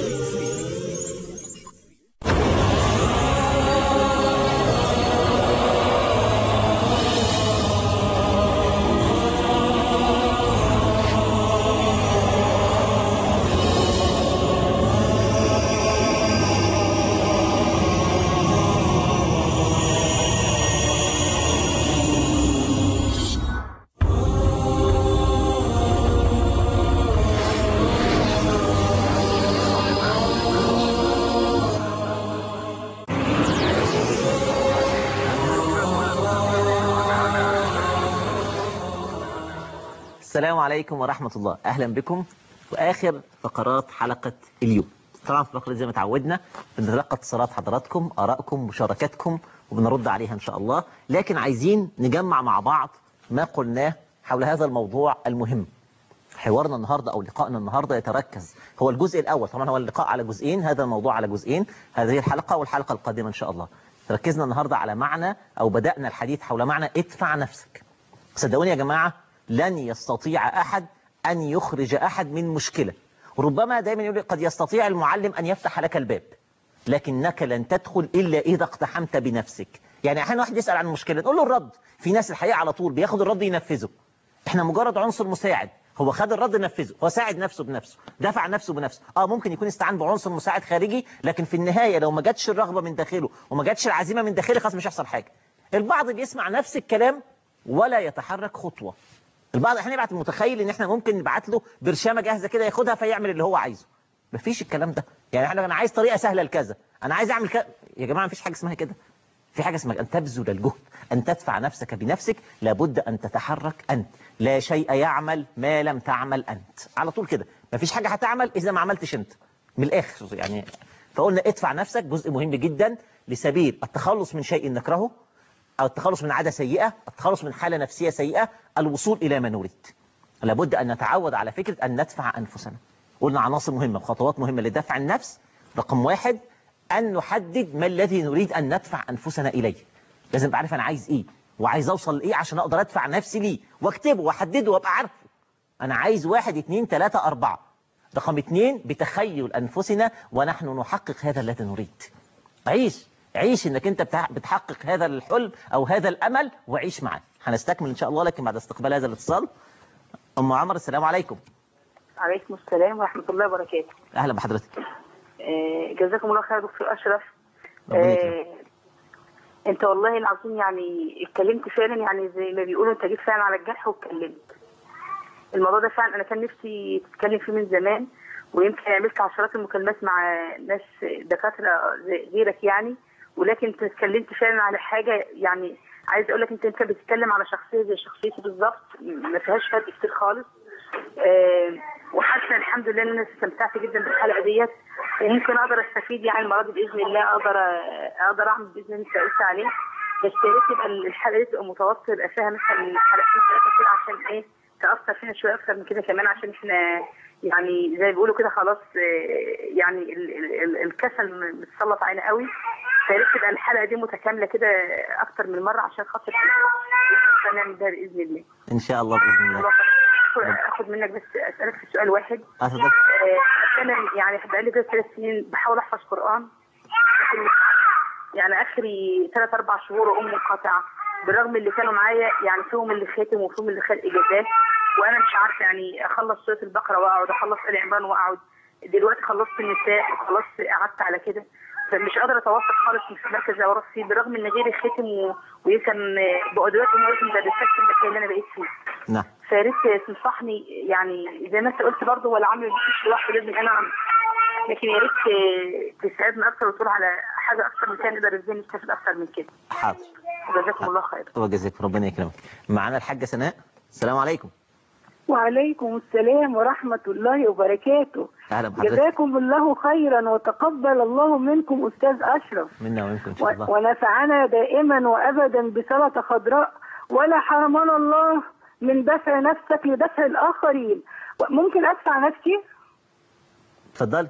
السلام عليكم ورحمة الله أهلا بكم وآخر فقرات حلقة اليوم طبعا في الفقرة دي زي ما تعودنا بنتلقى اتصالات حضراتكم آرائكم مشاركاتكم وبنرد عليها إن شاء الله لكن عايزين نجمع مع بعض ما قلناه حول هذا الموضوع المهم حوارنا النهاردة أو لقائنا النهاردة يتركز هو الجزء الأول طبعا هو اللقاء على جزئين هذا الموضوع على جزئين هذه الحلقة والحلقة القادمة إن شاء الله ركزنا النهاردة على معنى أو بدأنا الحديث حول معنى ادفع نفسك صدقوني يا جماعة لن يستطيع أحد أن يخرج أحد من مشكلة ربما دايما يقول قد يستطيع المعلم أن يفتح لك الباب لكنك لن تدخل إلا إذا اقتحمت بنفسك يعني أحيانا واحد يسأل عن مشكلة نقول له الرد في ناس الحقيقة على طول بياخد الرد ينفذه احنا مجرد عنصر مساعد هو خد الرد نفذه هو ساعد نفسه بنفسه دفع نفسه بنفسه اه ممكن يكون استعان بعنصر مساعد خارجي لكن في النهاية لو ما جاتش الرغبة من داخله وما جاتش العزيمة من داخله خلاص مش هيحصل حاجة البعض بيسمع نفس الكلام ولا يتحرك خطوة البعض احيانا يبعت متخيل ان احنا ممكن نبعت له برشامه جاهزه كده ياخدها فيعمل اللي هو عايزه مفيش الكلام ده يعني احنا انا عايز طريقه سهله لكذا انا عايز اعمل كذا يا جماعه مفيش حاجه اسمها كده في حاجه اسمها ان تبذل الجهد ان تدفع نفسك بنفسك لابد ان تتحرك انت لا شيء يعمل ما لم تعمل انت على طول كده مفيش حاجه هتعمل اذا ما عملتش انت من الاخر يعني فقلنا ادفع نفسك جزء مهم جدا لسبيل التخلص من شيء نكرهه أو التخلص من عادة سيئة التخلص من حالة نفسية سيئة الوصول إلى ما نريد لابد أن نتعود على فكرة أن ندفع أنفسنا قلنا عناصر مهمة وخطوات مهمة لدفع النفس رقم واحد أن نحدد ما الذي نريد أن ندفع أنفسنا إليه لازم أعرف أنا عايز إيه وعايز أوصل لإيه عشان أقدر أدفع نفسي ليه واكتبه وأحدده وأبقى عارفه أنا عايز واحد اتنين تلاتة أربعة رقم اتنين بتخيل أنفسنا ونحن نحقق هذا الذي نريد عيش عيش انك انت بتح- بتحقق هذا الحلم او هذا الامل وعيش معاه هنستكمل ان شاء الله لكن بعد استقبال هذا الاتصال ام عمر السلام عليكم عليكم السلام ورحمة الله وبركاته اهلا بحضرتك آه، جزاكم الله خير يا دكتور أشرف ربنا يكرمك. آه، انت والله العظيم يعني اتكلمت فعلا يعني زي ما بيقولوا انت جيت فعلا على الجرح واتكلمت الموضوع ده فعلا انا كان نفسي تتكلم فيه من زمان ويمكن عملت عشرات المكالمات مع ناس دكاترة زي- غيرك يعني ولكن انت اتكلمت فعلا على حاجة يعني عايز اقول لك انت انت بتتكلم على شخصية زي شخصيتي بالظبط ما فيهاش فرق كتير خالص آه، وحاسه الحمد لله ان انا استمتعت جدا بالحلقه ديت وممكن اقدر استفيد يعني المره دي باذن الله اقدر اقدر اعمل باذن الله اللي انت قلت عليه بس يا ريت يبقى الحلقه دي تبقى متوسط يبقى فيها مثلا حلقتين ثلاثه كده عشان ايه تاثر فينا شويه اكتر من كده كمان عشان احنا يعني زي ما بيقولوا كده خلاص آه، يعني ال- ال- ال- الكسل متسلط علينا قوي فيا ريت تبقى الحلقه دي متكامله كده اكتر من مره عشان خاطر نقدر نعمل ده باذن الله ان شاء الله باذن الله اخد منك بس اسالك في سؤال واحد اتفضل آه، انا يعني بقالي كده ثلاث سنين بحاول احفظ قران لكن يعني اخري ثلاث اربع شهور وام منقطعه بالرغم اللي كانوا معايا يعني فيهم اللي خاتم وفيهم اللي خد اجازات وانا مش عارفه يعني اخلص سوره البقره واقعد اخلص ال عمران واقعد دلوقتي خلصت النساء وخلصت قعدت على كده فمش قادره اتوفق خالص في المركز اللي ورا فيه بالرغم ان غيري ختم و- ويمكن بقى دلوقتي هم لازم مدرسات في المكان اللي انا بقيت فيه نعم فياريت تنصحني يعني زي ما انت قلت برضه ولا عامل مش لوحده لازم انا اعمل لكن يا ريت تساعدنا اكتر وتقول على حاجه اكتر من كده نقدر ازاي نستفيد اكتر من كده حاضر جزاكم الله خير وجزاك ربنا يكرمك معانا الحاجه سناء السلام عليكم وعليكم السلام ورحمة الله وبركاته اهلا بحضرتك جزاكم الله خيرا وتقبل الله منكم أستاذ أشرف منا ومنكم ان شاء الله و- ونفعنا دائما وأبدا بسلطة خضراء ولا حرمنا الله من دفع نفسك لدفع الآخرين ممكن أدفع نفسي اتفضلي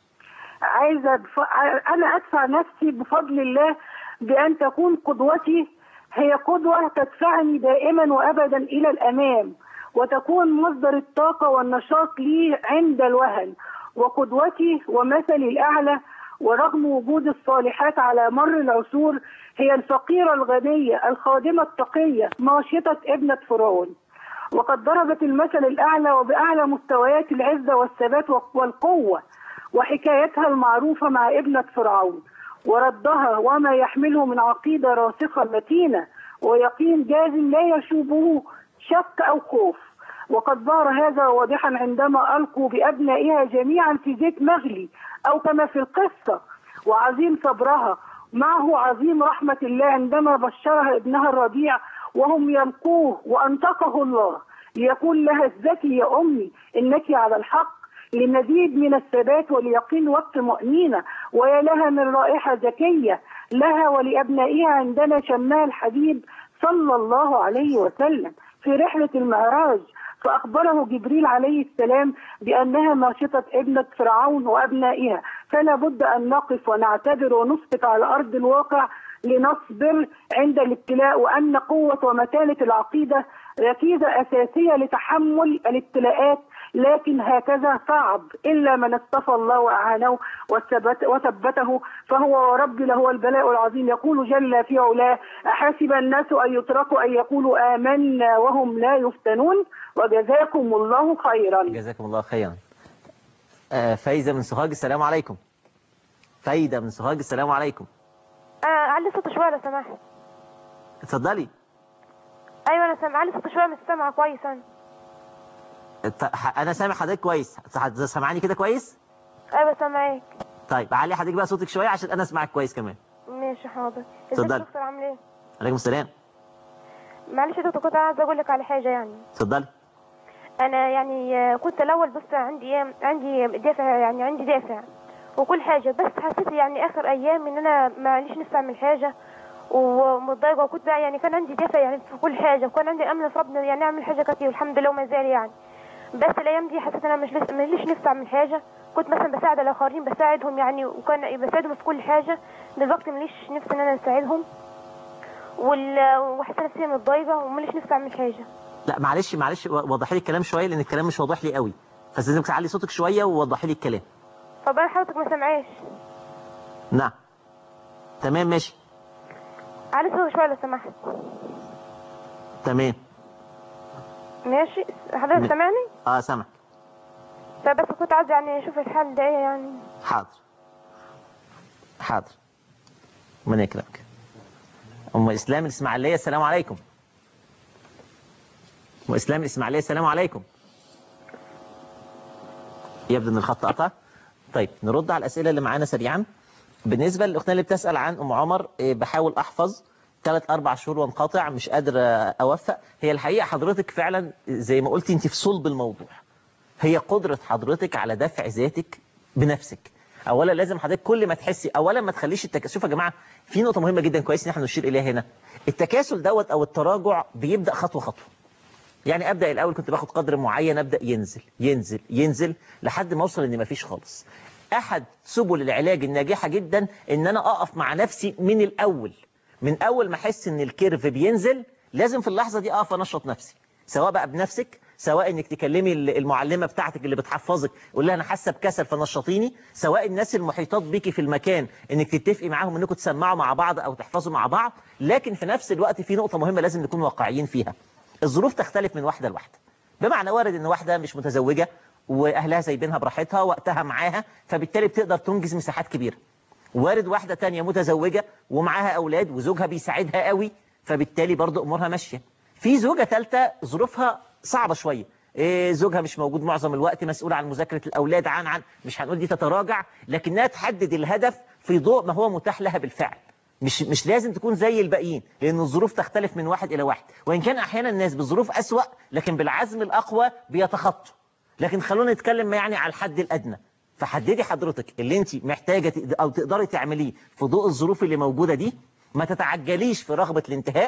عايزة بف... أنا أدفع نفسي بفضل الله بأن تكون قدوتي هي قدوة تدفعني دائما وأبدا إلى الأمام وتكون مصدر الطاقة والنشاط لي عند الوهن وقدوتي ومثلي الأعلى ورغم وجود الصالحات على مر العصور هي الفقيرة الغنية الخادمة التقية ناشطة ابنة فرعون وقد ضربت المثل الأعلى وبأعلى مستويات العزة والثبات والقوة وحكايتها المعروفة مع ابنة فرعون وردها وما يحمله من عقيدة راسخة متينة ويقين جازم لا يشوبه شك أو خوف وقد ظهر هذا واضحا عندما ألقوا بأبنائها جميعا في زيت مغلي أو كما في القصة وعظيم صبرها معه عظيم رحمة الله عندما بشرها ابنها الرضيع وهم يلقوه وأنطقه الله ليقول لها اثبتي يا أمي إنك على الحق لمزيد من الثبات واليقين والطمأنينة ويا لها من رائحة زكية لها ولأبنائها عندنا شمها الحبيب صلى الله عليه وسلم في رحلة المعراج فأخبره جبريل عليه السلام بأنها ناشطة ابنة فرعون وأبنائها فلا بد أن نقف ونعتبر ونسقط على أرض الواقع لنصبر عند الابتلاء وأن قوة ومتانة العقيدة ركيزة أساسية لتحمل الابتلاءات لكن هكذا صعب إلا من اصطفى الله وأعانه وثبت وثبته فهو ورب له البلاء العظيم يقول جل في علاه أحسب الناس أن يتركوا أن يقولوا آمنا وهم لا يفتنون وجزاكم الله خيرا جزاكم الله خيرا آه فايزة من سوهاج السلام عليكم فايدة من سوهاج السلام عليكم آه علي صوت شوية لو سمحت اتفضلي أيوة أنا سامعة علي صوت شوية مش سامعة كويس أنا ات- ح- انا سامع حضرتك كويس ح- سامعاني كده كويس أيوة سامعاك طيب علي حضرتك بقى صوتك شويه عشان انا اسمعك كويس كمان ماشي حاضر اتفضلي. ازيك يا دكتور عامل ايه؟ عليكم السلام معلش يا دكتور كنت عايزة أقول لك على حاجة يعني اتفضلي أنا يعني آه، كنت الأول بص عندي إيه عندي دافع يعني عندي دافع وكل حاجة بس حسيت يعني آخر أيام إن أنا معليش نفسي أعمل حاجة ومتضايقة وكنت بقى يعني كان عندي دافع يعني في كل حاجة وكان عندي أمل في ربنا يعني أعمل حاجة كتير والحمد لله وما زال يعني بس الأيام دي حسيت إن أنا مش لس- ماليش نفسي أعمل حاجة كنت مثلا بساعد الآخرين بساعدهم يعني وكان بساعدهم في كل حاجة دلوقتي ماليش نفسي إن أنا أساعدهم وال... وحاسة نفسي متضايقة وماليش نفسي أعمل حاجة لا معلش معلش وضحي لي الكلام شويه لان الكلام مش واضح لي قوي فلازم تعلي صوتك شويه ووضحي لي الكلام طب أنا حضرتك ما سامعاش نعم تمام ماشي علي صوتك شوية لو سمحت تمام ماشي حضرتك م- سامعني؟ اه سامع طب بس كنت عايزة يعني أشوف الحل ده إيه يعني حاضر حاضر من يكرمك ام اسلام الاسماعيليه السلام عليكم ام اسلام الاسماعيليه السلام عليكم يبدو ان الخط قطع طيب نرد على الاسئله اللي معانا سريعا بالنسبه للاختنا اللي بتسال عن ام عمر إيه، بحاول احفظ ثلاث اربع شهور وانقطع مش قادر آه، اوفق هي الحقيقه حضرتك فعلا زي ما قلتي انت في صلب الموضوع هي قدرة حضرتك على دفع ذاتك بنفسك اولا لازم حضرتك كل ما تحسي اولا ما تخليش التكاسل شوفوا يا جماعه في نقطه مهمه جدا كويس ان احنا نشير اليها هنا التكاسل دوت او التراجع بيبدا خطوه خطوه يعني ابدا الاول كنت باخد قدر معين ابدا ينزل ينزل ينزل لحد ما اوصل ان مفيش خالص احد سبل العلاج الناجحه جدا ان انا اقف مع نفسي من الاول من اول ما احس ان الكيرف بينزل لازم في اللحظه دي اقف انشط نفسي سواء بقى بنفسك سواء انك تكلمي المعلمه بتاعتك اللي بتحفظك قول لها انا حاسه بكسل فنشطيني سواء الناس المحيطات بيكي في المكان انك تتفقي معاهم انكم تسمعوا مع بعض او تحفظوا مع بعض لكن في نفس الوقت في نقطه مهمه لازم نكون واقعيين فيها الظروف تختلف من واحده لواحده بمعنى وارد ان واحده مش متزوجه واهلها سايبينها براحتها وقتها معاها فبالتالي بتقدر تنجز مساحات كبيره وارد واحده تانية متزوجه ومعاها اولاد وزوجها بيساعدها قوي فبالتالي برضه امورها ماشيه في زوجه ثالثه ظروفها صعبه شويه إيه زوجها مش موجود معظم الوقت مسؤول عن مذاكره الاولاد عن عن مش هنقول دي تتراجع لكنها تحدد الهدف في ضوء ما هو متاح لها بالفعل مش مش لازم تكون زي الباقيين لان الظروف تختلف من واحد الى واحد وان كان احيانا الناس بظروف اسوا لكن بالعزم الاقوى بيتخطوا لكن خلونا نتكلم يعني على الحد الادنى فحددي حضرتك اللي انت محتاجه تقد- او تقدري تعمليه في ضوء الظروف اللي موجوده دي ما تتعجليش في رغبه الانتهاء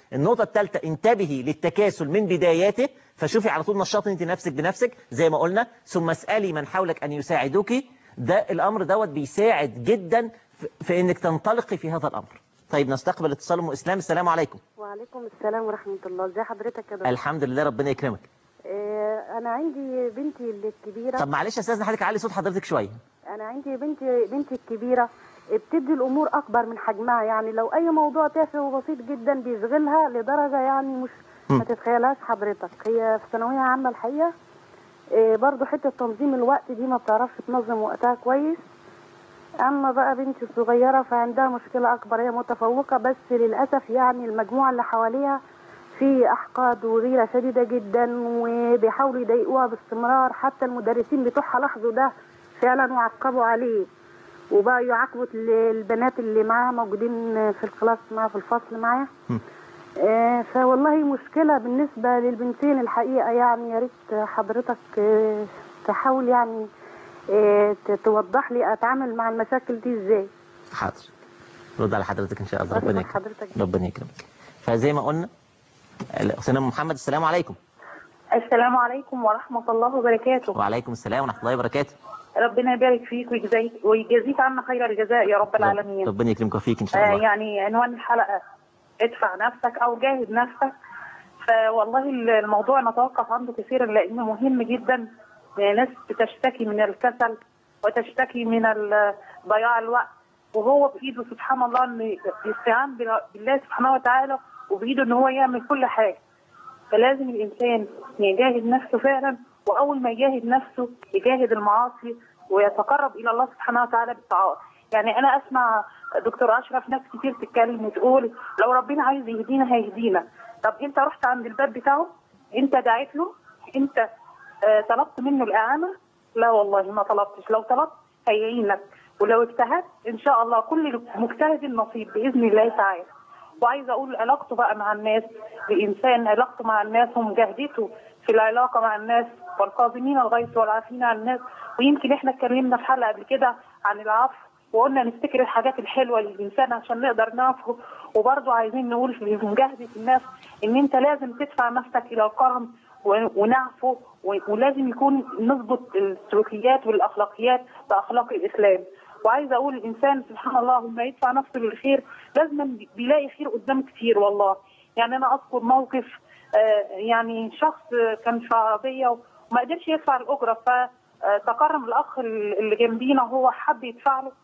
النقطة الثالثة انتبهي للتكاسل من بداياته فشوفي على طول نشاطي انت نفسك بنفسك زي ما قلنا ثم اسألي من حولك أن يساعدوك ده الأمر دوت بيساعد جدا في- في انك تنطلقي في هذا الأمر طيب نستقبل اتصال ام اسلام السلام عليكم وعليكم السلام ورحمة الله ازي حضرتك يا دكتور الحمد لله ربنا يكرمك آه، أنا عندي بنتي الكبيرة طب معلش استاذن حضرتك علي صوت حضرتك شوية أنا عندي بنتي بنتي الكبيرة بتدي الأمور أكبر من حجمها يعني لو أي موضوع تافه وبسيط جدا بيشغلها لدرجة يعني مش ما تتخيلهاش حضرتك هي في ثانوية عامة الحقيقة آه، برضو حتة تنظيم الوقت دي ما بتعرفش تنظم وقتها كويس أما بقى بنتي الصغيرة فعندها مشكلة أكبر هي متفوقة بس للأسف يعني المجموعة اللي حواليها في أحقاد وغيرة شديدة جدا وبيحاولوا يضايقوها باستمرار حتى المدرسين بتوعها لاحظوا ده فعلا وعقبوا عليه وبقى يعاقبوا ال- البنات اللي معاها موجودين في الكلاس معاها في الفصل معاها آه، فوالله مشكلة بالنسبة للبنتين الحقيقة يعني يا ريت حضرتك آه، تحاول يعني آه، ت- توضح لي أتعامل مع المشاكل دي إزاي حاضر رد على حضرتك ان شاء الله ربنا أشكر يكرمك حضرتك ربنا يكرمك فزي ما قلنا الاستاذ محمد السلام عليكم السلام عليكم ورحمة الله وبركاته وعليكم السلام ورحمة الله وبركاته ربنا يبارك فيك ويجزيك ويجازيك عنا خير الجزاء يا رب العالمين ربنا يكرمك وفيك ان شاء آه الله يعني عنوان الحلقة ادفع نفسك أو جاهد نفسك فوالله الموضوع نتوقف عنده كثيرا لأنه مهم جدا ناس بتشتكي من الكسل وتشتكي من ال- ضياع الوقت وهو بإيده سبحان الله إن يستعان بال- بالله سبحانه وتعالى وبإيده إن هو يعمل كل حاجة فلازم الإنسان يجاهد نفسه فعلا وأول ما يجاهد نفسه يجاهد المعاصي ويتقرب إلى الله سبحانه وتعالى بالطاعات يعني أنا أسمع دكتور أشرف ناس كتير تتكلم وتقول لو ربنا عايز يهدينا هيهدينا طب أنت رحت عند الباب بتاعه أنت دعيت له أنت آه، طلبت منه الإعانة لا والله ما طلبتش لو طلبت هيعينك ولو اجتهدت إن شاء الله كل مجتهد نصيب بإذن الله تعالى وعايزه اقول علاقته بقى مع الناس الانسان علاقته مع الناس ومجاهدته في العلاقه مع الناس والقاضمين الغيظ والعافين عن الناس ويمكن احنا اتكلمنا في حلقه قبل كده عن العفو وقلنا نفتكر الحاجات الحلوه للانسان عشان نقدر نعفو وبرضه عايزين نقول في مجاهده الناس ان انت لازم تدفع نفسك الى الكرم و- ونعفو و- ولازم يكون نظبط السلوكيات والاخلاقيات باخلاق الاسلام وعايزه اقول الانسان سبحان الله لما يدفع نفسه للخير لازم بيلاقي خير قدامه كتير والله يعني انا اذكر موقف آه، يعني شخص كان في عربيه وما قدرش يدفع الاجره فتكرم الاخ اللي جنبينا هو حب يدفع له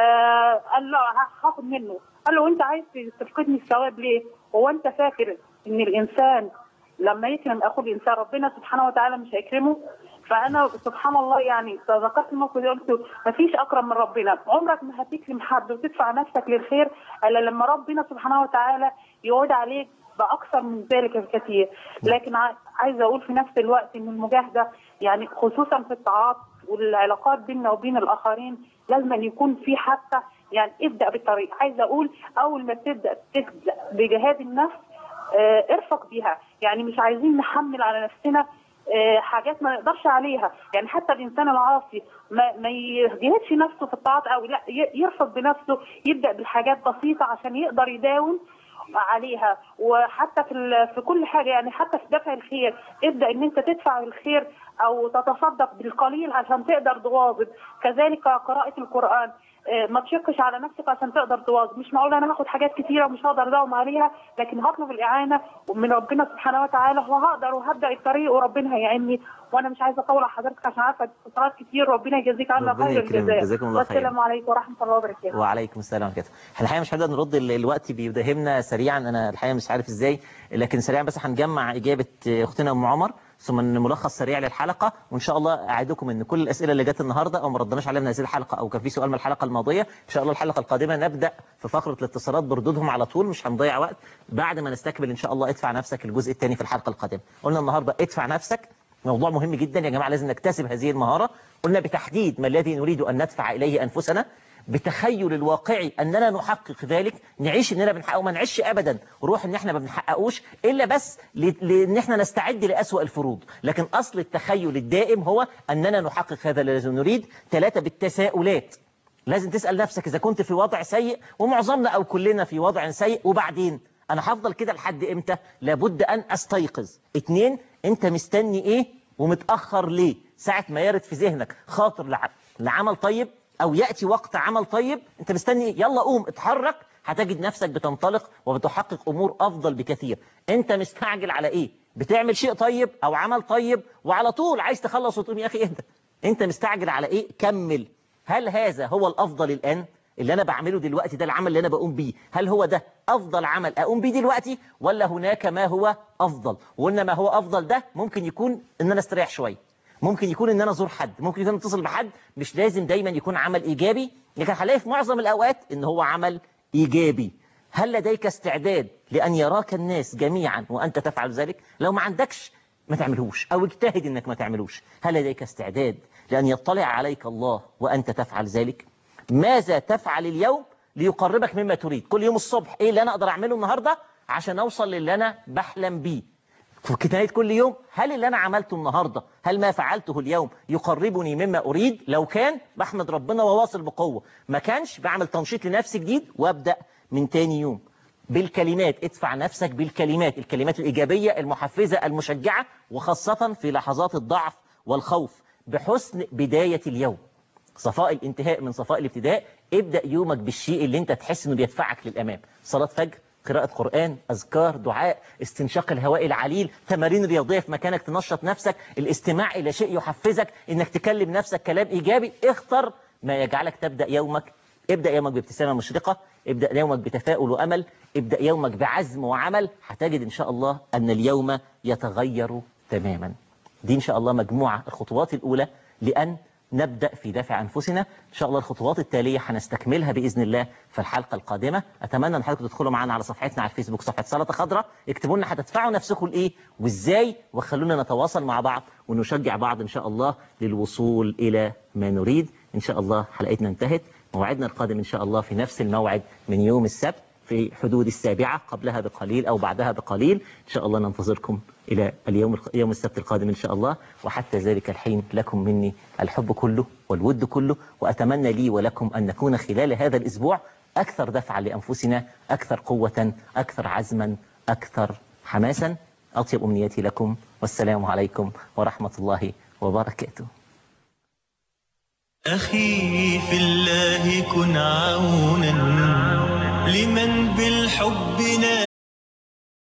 فقال له هاخد منه قال له انت عايز تفقدني الثواب ليه؟ هو انت فاكر ان الانسان لما يكرم اخوه الانسان ربنا سبحانه وتعالى مش هيكرمه فانا سبحان الله يعني تذكرت الموقف ده قلت ما فيش اكرم من ربنا عمرك ما هتكرم حد وتدفع نفسك للخير الا لما ربنا سبحانه وتعالى يعود عليك باكثر من ذلك الكثير لكن ع- عايزه اقول في نفس الوقت ان المجاهده يعني خصوصا في الطاعات والعلاقات بيننا وبين الاخرين لازم أن يكون في حتى يعني ابدا بالطريق عايزه اقول اول ما تبدا تبدا بجهاد النفس آه، ارفق بيها يعني مش عايزين نحمل على نفسنا آه، حاجات ما نقدرش عليها يعني حتى الانسان العاصي ما, ما يجهدش نفسه في الطاعات قوي لا ي- يرفق بنفسه يبدا بالحاجات بسيطه عشان يقدر يداوم عليها وحتى في ال- في كل حاجه يعني حتى في دفع الخير ابدا ان انت تدفع الخير او تتصدق بالقليل عشان تقدر تواظب كذلك قراءه القران آه، ما تشقش على نفسك عشان تقدر تواظب مش معقول انا هاخد حاجات كتيره ومش هقدر اداوم عليها لكن هطلب الاعانه من ربنا سبحانه وتعالى وهقدر وهبدا الطريق وربنا هيعيني وانا مش عايزه اطول على حضرتك عشان عارفه اتصالات كتير ربنا يجازيك عنا ربنا خير يكرمك. الجزاء جزاكم الله خيرا. والسلام عليكم ورحمه الله وبركاته وعليكم السلام ورحمة الله احنا الحقيقة مش هنقدر نرد ال- الوقت بيداهمنا سريعا أنا الحقيقة مش عارف إزاي لكن سريعا بس هنجمع إجابة أختنا أم عمر ثم ملخص سريع للحلقة وإن شاء الله أعدكم إن كل الأسئلة اللي جت النهاردة أو ما ردناش عليها من هذه الحلقة أو كان في سؤال من الحلقة الماضية إن شاء الله الحلقة القادمة نبدأ في فقرة الاتصالات بردودهم على طول مش هنضيع وقت بعد ما نستكمل إن شاء الله ادفع نفسك الجزء الثاني في الحلقة القادمة قلنا النهاردة ادفع نفسك موضوع مهم جدا يا جماعة لازم نكتسب هذه المهارة قلنا بتحديد ما الذي نريد أن ندفع إليه أنفسنا بتخيل الواقعي أننا نحقق ذلك نعيش إننا بنحققه ما نعيش أبدا روح إن إحنا ما بنحققوش إلا بس ل- لأن إحنا نستعد لأسوأ الفروض لكن أصل التخيل الدائم هو أننا نحقق هذا الذي نريد ثلاثة بالتساؤلات لازم تسأل نفسك إذا كنت في وضع سيء ومعظمنا أو كلنا في وضع سيء وبعدين انا هفضل كده لحد امتى لابد ان استيقظ اتنين انت مستني ايه ومتاخر ليه ساعه ما يرد في ذهنك خاطر لع- لعمل طيب او ياتي وقت عمل طيب انت مستني ايه يلا قوم اتحرك هتجد نفسك بتنطلق وبتحقق امور افضل بكثير انت مستعجل على ايه بتعمل شيء طيب او عمل طيب وعلى طول عايز تخلص وتقوم يا اخي اهدى انت مستعجل على ايه كمل هل هذا هو الافضل الان اللي انا بعمله دلوقتي ده العمل اللي انا بقوم بيه هل هو ده افضل عمل اقوم بيه دلوقتي ولا هناك ما هو افضل وان ما هو افضل ده ممكن يكون ان انا استريح شويه ممكن يكون ان انا ازور حد ممكن يكون اتصل بحد مش لازم دايما يكون عمل ايجابي لكن هلاقي في معظم الاوقات ان هو عمل ايجابي هل لديك استعداد لان يراك الناس جميعا وانت تفعل ذلك لو ما عندكش ما تعملهوش او اجتهد انك ما تعملوش هل لديك استعداد لان يطلع عليك الله وانت تفعل ذلك ماذا تفعل اليوم ليقربك مما تريد كل يوم الصبح ايه اللي انا اقدر اعمله النهارده عشان اوصل للي انا بحلم بيه في نهايه كل يوم هل اللي انا عملته النهارده هل ما فعلته اليوم يقربني مما اريد لو كان بحمد ربنا وواصل بقوه ما كانش بعمل تنشيط لنفسي جديد وابدا من تاني يوم بالكلمات ادفع نفسك بالكلمات الكلمات الإيجابية المحفزة المشجعة وخاصة في لحظات الضعف والخوف بحسن بداية اليوم صفاء الانتهاء من صفاء الابتداء ابدأ يومك بالشيء اللي انت تحس انه بيدفعك للأمام صلاة فجر قراءة قرآن أذكار دعاء استنشاق الهواء العليل تمارين رياضية في مكانك تنشط نفسك الاستماع إلى شيء يحفزك إنك تكلم نفسك كلام إيجابي اختر ما يجعلك تبدأ يومك ابدأ يومك بابتسامة مشرقة ابدأ يومك بتفاؤل وأمل ابدأ يومك بعزم وعمل هتجد إن شاء الله أن اليوم يتغير تماما دي إن شاء الله مجموعة الخطوات الأولى لأن نبدأ في دافع أنفسنا إن شاء الله الخطوات التالية هنستكملها بإذن الله في الحلقة القادمة أتمنى أن حضراتكم تدخلوا معنا على صفحتنا على الفيسبوك صفحة سلطة خضراء اكتبوا لنا هتدفعوا نفسكم لإيه وإزاي وخلونا نتواصل مع بعض ونشجع بعض إن شاء الله للوصول إلى ما نريد إن شاء الله حلقتنا انتهت موعدنا القادم إن شاء الله في نفس الموعد من يوم السبت في حدود السابعة قبلها بقليل أو بعدها بقليل إن شاء الله ننتظركم إلى اليوم يوم السبت القادم إن شاء الله وحتى ذلك الحين لكم مني الحب كله والود كله وأتمنى لي ولكم أن نكون خلال هذا الأسبوع أكثر دفعا لأنفسنا أكثر قوة أكثر عزما أكثر حماسا أطيب أمنياتي لكم والسلام عليكم ورحمة الله وبركاته أخي في الله كن عونا لمن بالحب نال